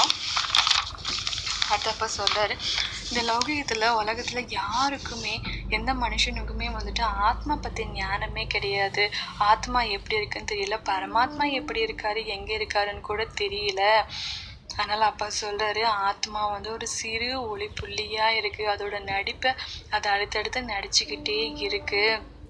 அடுத்தப்ப சொல்றாரு இந்த லௌகிகத்துல உலகத்துல யாருக்குமே எந்த மனுஷனுக்குமே வந்துட்டு ஆத்மா பத்தி ஞானமே கிடையாது ஆத்மா எப்படி இருக்குன்னு தெரியல பரமாத்மா எப்படி இருக்காரு எங்க இருக்காருன்னு கூட தெரியல அதனால அப்பா சொல்றாரு ஆத்மா வந்து ஒரு சிறு ஒளி புள்ளியா இருக்கு அதோட நடிப்பை அதை அடுத்தடுத்து நடிச்சுக்கிட்டே இருக்கு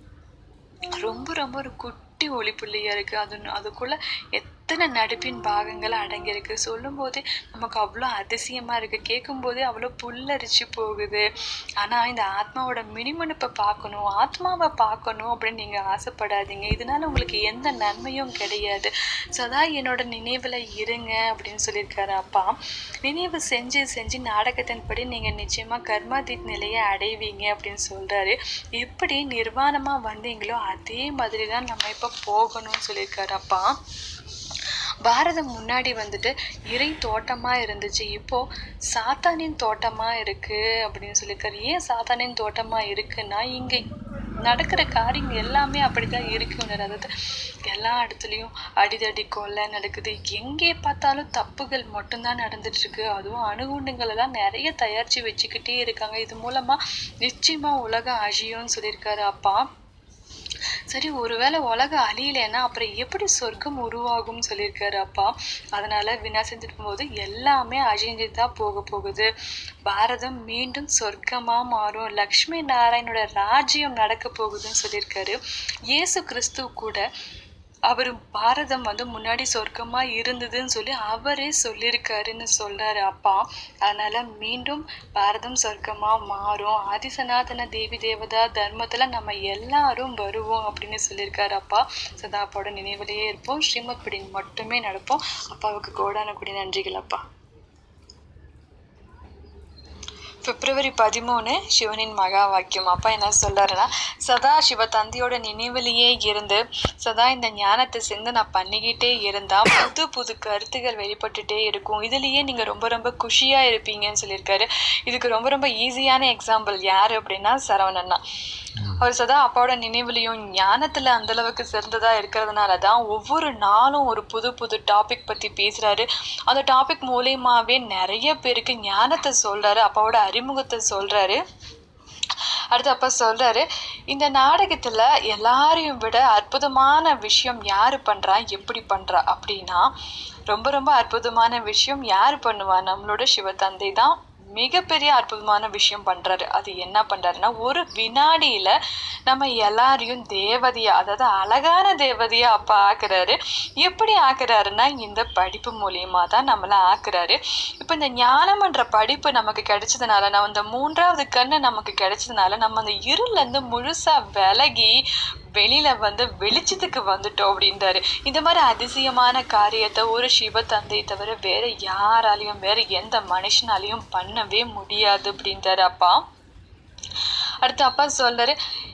ரொம்ப ரொம்ப ஒரு குட்டி ஒளி புள்ளியா இருக்கு அது அதுக்குள்ள எத்தனை நடிப்பின் பாகங்கள் அடங்கியிருக்கு சொல்லும்போதே நமக்கு அவ்வளோ அதிசயமா இருக்கு கேட்கும்போதே அவ்வளோ புல்லரிச்சு போகுது ஆனா இந்த ஆத்மாவோட மினிமனுப்பை பார்க்கணும் ஆத்மாவை பார்க்கணும் அப்படின்னு நீங்க ஆசைப்படாதீங்க இதனால உங்களுக்கு எந்த நன்மையும் கிடையாது சதா என்னோட நினைவுல இருங்க அப்படின்னு சொல்லியிருக்காரு அப்பா நினைவு செஞ்சு செஞ்சு நாடகத்தின்படி நீங்க நிச்சயமா கர்மாதீத் நிலையை அடைவீங்க அப்படின்னு சொல்றாரு எப்படி நிர்வாணமா வந்தீங்களோ அதே மாதிரி தான் நம்ம இப்போ போகணும்னு சொல்லியிருக்காரு அப்பா பாரதம் முன்னாடி வந்துட்டு இறை தோட்டமா இருந்துச்சு இப்போ சாத்தானின் தோட்டமா இருக்கு அப்படின்னு சொல்லியிருக்காரு ஏன் சாத்தானின் தோட்டமா இருக்குன்னா இங்க நடக்கிற காரியங்கள் எல்லாமே அப்படிதான் இருக்கு அதாவது எல்லா இடத்துலையும் அடிதடி கொலை நடக்குது எங்கே பார்த்தாலும் தப்புகள் மட்டும்தான் நடந்துட்டு இருக்கு அதுவும் அணுகுண்டுங்களை எல்லாம் நிறைய தயாரிச்சு வச்சுக்கிட்டே இருக்காங்க இது மூலமா நிச்சயமா உலகம் அழியும்னு சொல்லியிருக்காரு அப்பா சரி ஒருவேளை உலகம் அழியலைன்னா அப்புறம் எப்படி சொர்க்கம் உருவாகும்னு சொல்லியிருக்காரு அப்பா அதனால விநாசம் போது எல்லாமே அழிஞ்சு தான் போக போகுது பாரதம் மீண்டும் சொர்க்கமா மாறும் லக்ஷ்மி நாராயணோட ராஜ்யம் நடக்க போகுதுன்னு சொல்லியிருக்காரு இயேசு கிறிஸ்து கூட அவர் பாரதம் வந்து முன்னாடி சொர்க்கமா இருந்ததுன்னு சொல்லி அவரே சொல்லியிருக்காருன்னு சொல்றாரு அப்பா அதனால மீண்டும் பாரதம் சொர்க்கமா மாறும் ஆதிசநாதன தேவி தேவதா தர்மத்துல நம்ம எல்லாரும் வருவோம் அப்படின்னு சொல்லியிருக்காரு அப்பா சதா அப்பாவோட நினைவிலேயே இருப்போம் ஸ்ரீமத் படி மட்டுமே நடப்போம் அப்பாவுக்கு கோடான கூடிய நன்றிகள் அப்பா பிப்ரவரி பதிமூணு சிவனின் மகா வாக்கியம் அப்பா என்ன சொல்றாருன்னா சதா சிவ தந்தையோட நினைவிலேயே இருந்து சதா இந்த ஞானத்தை சிந்து நான் பண்ணிக்கிட்டே இருந்தா புது புது கருத்துகள் வெளிப்பட்டுட்டே இருக்கும் இதுலயே நீங்க ரொம்ப ரொம்ப குஷியா இருப்பீங்கன்னு சொல்லியிருக்காரு இதுக்கு ரொம்ப ரொம்ப ஈஸியான எக்ஸாம்பிள் யாரு அப்படின்னா சரவணண்ணா அவர் சதா அப்பாவோட நினைவுலையும் ஞானத்துல அந்த அளவுக்கு சிறந்ததா இருக்கிறதுனால தான் ஒவ்வொரு நாளும் ஒரு புது புது டாபிக் பத்தி பேசுறாரு அந்த டாபிக் மூலியமாவே நிறைய பேருக்கு ஞானத்தை சொல்றாரு அப்பாவோட அறிமுகத்தை சொல்றாரு அடுத்து அப்பா சொல்றாரு இந்த நாடகத்துல எல்லாரையும் விட அற்புதமான விஷயம் யாரு பண்றா எப்படி பண்றா அப்படின்னா ரொம்ப ரொம்ப அற்புதமான விஷயம் யாரு பண்ணுவா நம்மளோட சிவ தந்தை தான் மிகப்பெரிய அற்புதமான விஷயம் பண்றாரு அது என்ன பண்றாருன்னா ஒரு வினாடியில நம்ம எல்லாரையும் தேவதையா அதாவது அழகான தேவதையா அப்பா ஆக்குறாரு எப்படி ஆக்குறாருன்னா இந்த படிப்பு மூலியமா தான் நம்மள ஆக்குறாரு இப்போ இந்த ஞானம்ன்ற படிப்பு நமக்கு கிடைச்சதுனால நம்ம இந்த மூன்றாவது கண்ணு நமக்கு கிடைச்சதுனால நம்ம அந்த இருள்ல இருந்து முழுசா விலகி வெளியில வந்து வெளிச்சத்துக்கு வந்துட்டோம் அப்படின்றாரு இந்த மாதிரி அதிசயமான காரியத்தை ஒரு சிவ தந்தை தவிர வேற யாராலையும் வேற எந்த மனுஷனாலையும் பண்ணவே முடியாது அப்படின்றாரு அப்பா அடுத்து அப்பா சொல்றாரு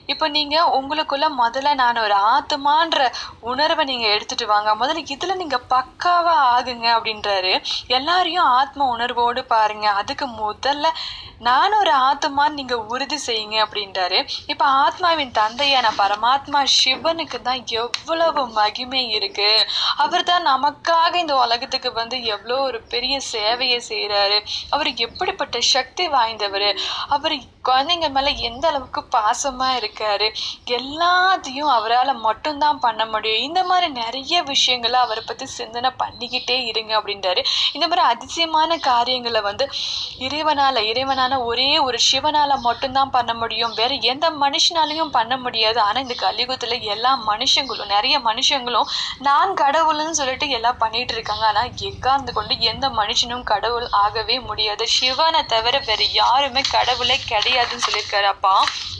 இப்போ நீங்க உங்களுக்குள்ள முதல்ல நான் ஒரு ஆத்மான்ற உணர்வை நீங்க எடுத்துட்டு வாங்க முதல்ல இதுல நீங்க பக்காவா ஆகுங்க அப்படின்றாரு எல்லாரையும் ஆத்ம உணர்வோடு பாருங்க அதுக்கு முதல்ல நான் ஒரு ஆத்மான்னு நீங்க உறுதி செய்யுங்க அப்படின்றாரு இப்ப ஆத்மாவின் தந்தையான பரமாத்மா சிவனுக்கு தான் எவ்வளவு மகிமை இருக்கு அவர் தான் நமக்காக இந்த உலகத்துக்கு வந்து எவ்வளோ ஒரு பெரிய சேவையை செய்றாரு அவர் எப்படிப்பட்ட சக்தி வாய்ந்தவர் அவர் குழந்தைங்க மேல எந்த அளவுக்கு பாசமா இருக்காரு எல்லாத்தையும் அவரால் மட்டும்தான் பண்ண முடியும் இந்த மாதிரி நிறைய விஷயங்களை அவரை பத்தி சிந்தனை பண்ணிக்கிட்டே இருங்க அப்படின்றாரு இந்த மாதிரி அதிசயமான காரியங்களை வந்து இறைவனால இறைவனான ஒரே ஒரு சிவனால மட்டும்தான் பண்ண முடியும் வேற எந்த மனுஷனாலையும் பண்ண முடியாது ஆனா இந்த கலியுகத்துல எல்லா மனுஷங்களும் நிறைய மனுஷங்களும் நான் கடவுள்னு சொல்லிட்டு எல்லாம் பண்ணிட்டு இருக்காங்க ஆனா எக்காந்து கொண்டு எந்த மனுஷனும் கடவுள் ஆகவே முடியாது சிவனை தவிர வேற யாருமே கடவுளே கிடையாதுன்னு சொல்லியிருக்காரு அப்பா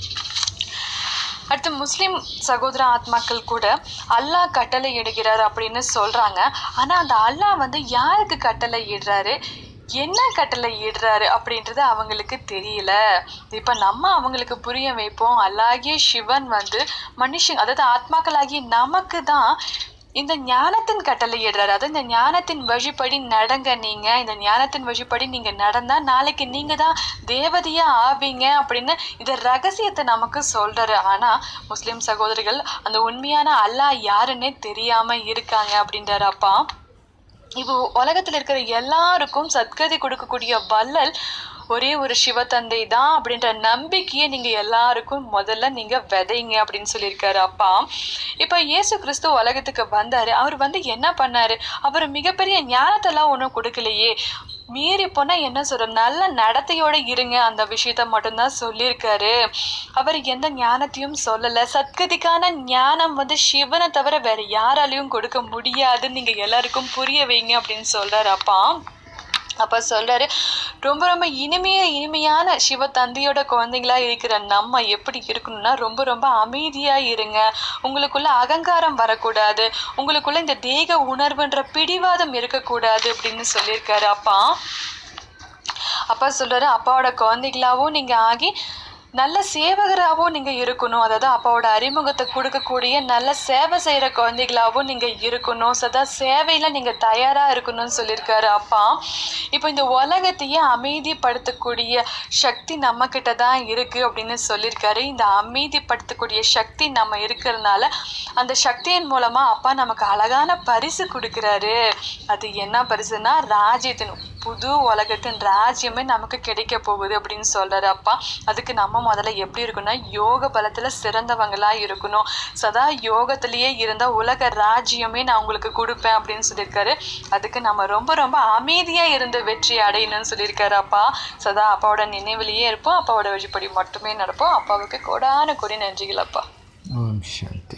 அடுத்து முஸ்லிம் சகோதர ஆத்மாக்கள் கூட அல்லாஹ் கட்டளை இடுகிறார் அப்படின்னு சொல்றாங்க ஆனா அந்த அல்லாஹ் வந்து யாருக்கு கட்டளை இடுறாரு என்ன கட்டளை இடுறாரு அப்படின்றது அவங்களுக்கு தெரியல இப்ப நம்ம அவங்களுக்கு புரிய வைப்போம் அல்லாகிய சிவன் வந்து மனுஷன் அதாவது ஆத்மாக்களாகிய நமக்கு தான் இந்த ஞானத்தின் கட்டளை இடுறாரு அதாவது இந்த ஞானத்தின் வழிப்படி நடங்க நீங்க இந்த ஞானத்தின் வழிப்படி நீங்க நடந்தா நாளைக்கு நீங்க தான் தேவதையா ஆவீங்க அப்படின்னு இந்த ரகசியத்தை நமக்கு சொல்றாரு ஆனா முஸ்லிம் சகோதரிகள் அந்த உண்மையான அல்லாஹ் யாருன்னே தெரியாம இருக்காங்க அப்படின்றாரு அப்பா இப்போ உலகத்துல இருக்கிற எல்லாருக்கும் சத்கதி கொடுக்கக்கூடிய வள்ளல் ஒரே ஒரு சிவத்தந்தை தான் அப்படின்ற நம்பிக்கையை நீங்க எல்லாருக்கும் முதல்ல நீங்க விதைங்க அப்படின்னு சொல்லியிருக்காரு அப்பா இப்ப இயேசு கிறிஸ்து உலகத்துக்கு வந்தாரு அவர் வந்து என்ன பண்ணாரு அவர் மிகப்பெரிய ஞானத்தெல்லாம் ஒன்றும் கொடுக்கலையே மீறி போனா என்ன சொல்ற நல்ல நடத்தையோட இருங்க அந்த விஷயத்த மட்டும்தான் சொல்லியிருக்காரு அவர் எந்த ஞானத்தையும் சொல்லல சத்கதிக்கான ஞானம் வந்து சிவனை தவிர வேற யாராலையும் கொடுக்க முடியாதுன்னு நீங்க எல்லாருக்கும் புரிய வைங்க அப்படின்னு சொல்றாரு அப்பா அப்ப சொல்றாரு ரொம்ப ரொம்ப இனிமைய இனிமையான சிவ தந்தையோட குழந்தைங்களா இருக்கிற நம்ம எப்படி இருக்கணும்னா ரொம்ப ரொம்ப அமைதியா இருங்க உங்களுக்குள்ள அகங்காரம் வரக்கூடாது உங்களுக்குள்ள இந்த தேக உணர்வுன்ற பிடிவாதம் இருக்கக்கூடாது அப்படின்னு சொல்லியிருக்காரு அப்பா அப்பா சொல்றாரு அப்பாவோட குழந்தைகளாவும் நீங்க ஆகி நல்ல சேவகராகவும் நீங்க இருக்கணும் அதாவது அப்பாவோட அறிமுகத்தை கொடுக்கக்கூடிய நல்ல சேவை செய்யற குழந்தைகளாகவும் நீங்க இருக்கணும் சதா சேவையில நீங்க தயாரா இருக்கணும்னு சொல்லியிருக்காரு அப்பா இப்போ இந்த உலகத்தையே அமைதிப்படுத்தக்கூடிய சக்தி நம்ம கிட்ட தான் இருக்கு அப்படின்னு சொல்லியிருக்காரு இந்த அமைதிப்படுத்தக்கூடிய சக்தி நம்ம இருக்கிறதுனால அந்த சக்தியின் மூலமா அப்பா நமக்கு அழகான பரிசு கொடுக்குறாரு அது என்ன பரிசுனா ராஜ்யத்தின் புது உலகத்தின் ராஜ்யமே நமக்கு கிடைக்க போகுது அப்படின்னு சொல்றாரு அப்பா அதுக்கு நம்ம முதல்ல எப்படி இருக்கணும்னா யோக பலத்துல சிறந்தவங்களா இருக்கணும் சதா யோகத்திலேயே இருந்த உலக ராஜ்யமே நான் உங்களுக்கு கொடுப்பேன் அப்படின்னு சொல்லியிருக்காரு அதுக்கு நம்ம ரொம்ப ரொம்ப அமைதியா இருந்து வெற்றி அடையணும்னு சொல்லியிருக்காரு அப்பா சதா அப்பாவோட நினைவிலேயே இருப்போம் அப்பாவோட வழிபடி மட்டுமே நடப்போம் அப்பாவுக்கு கோடான கொடி நன்றிகள் அப்பா ஓம் சாந்தி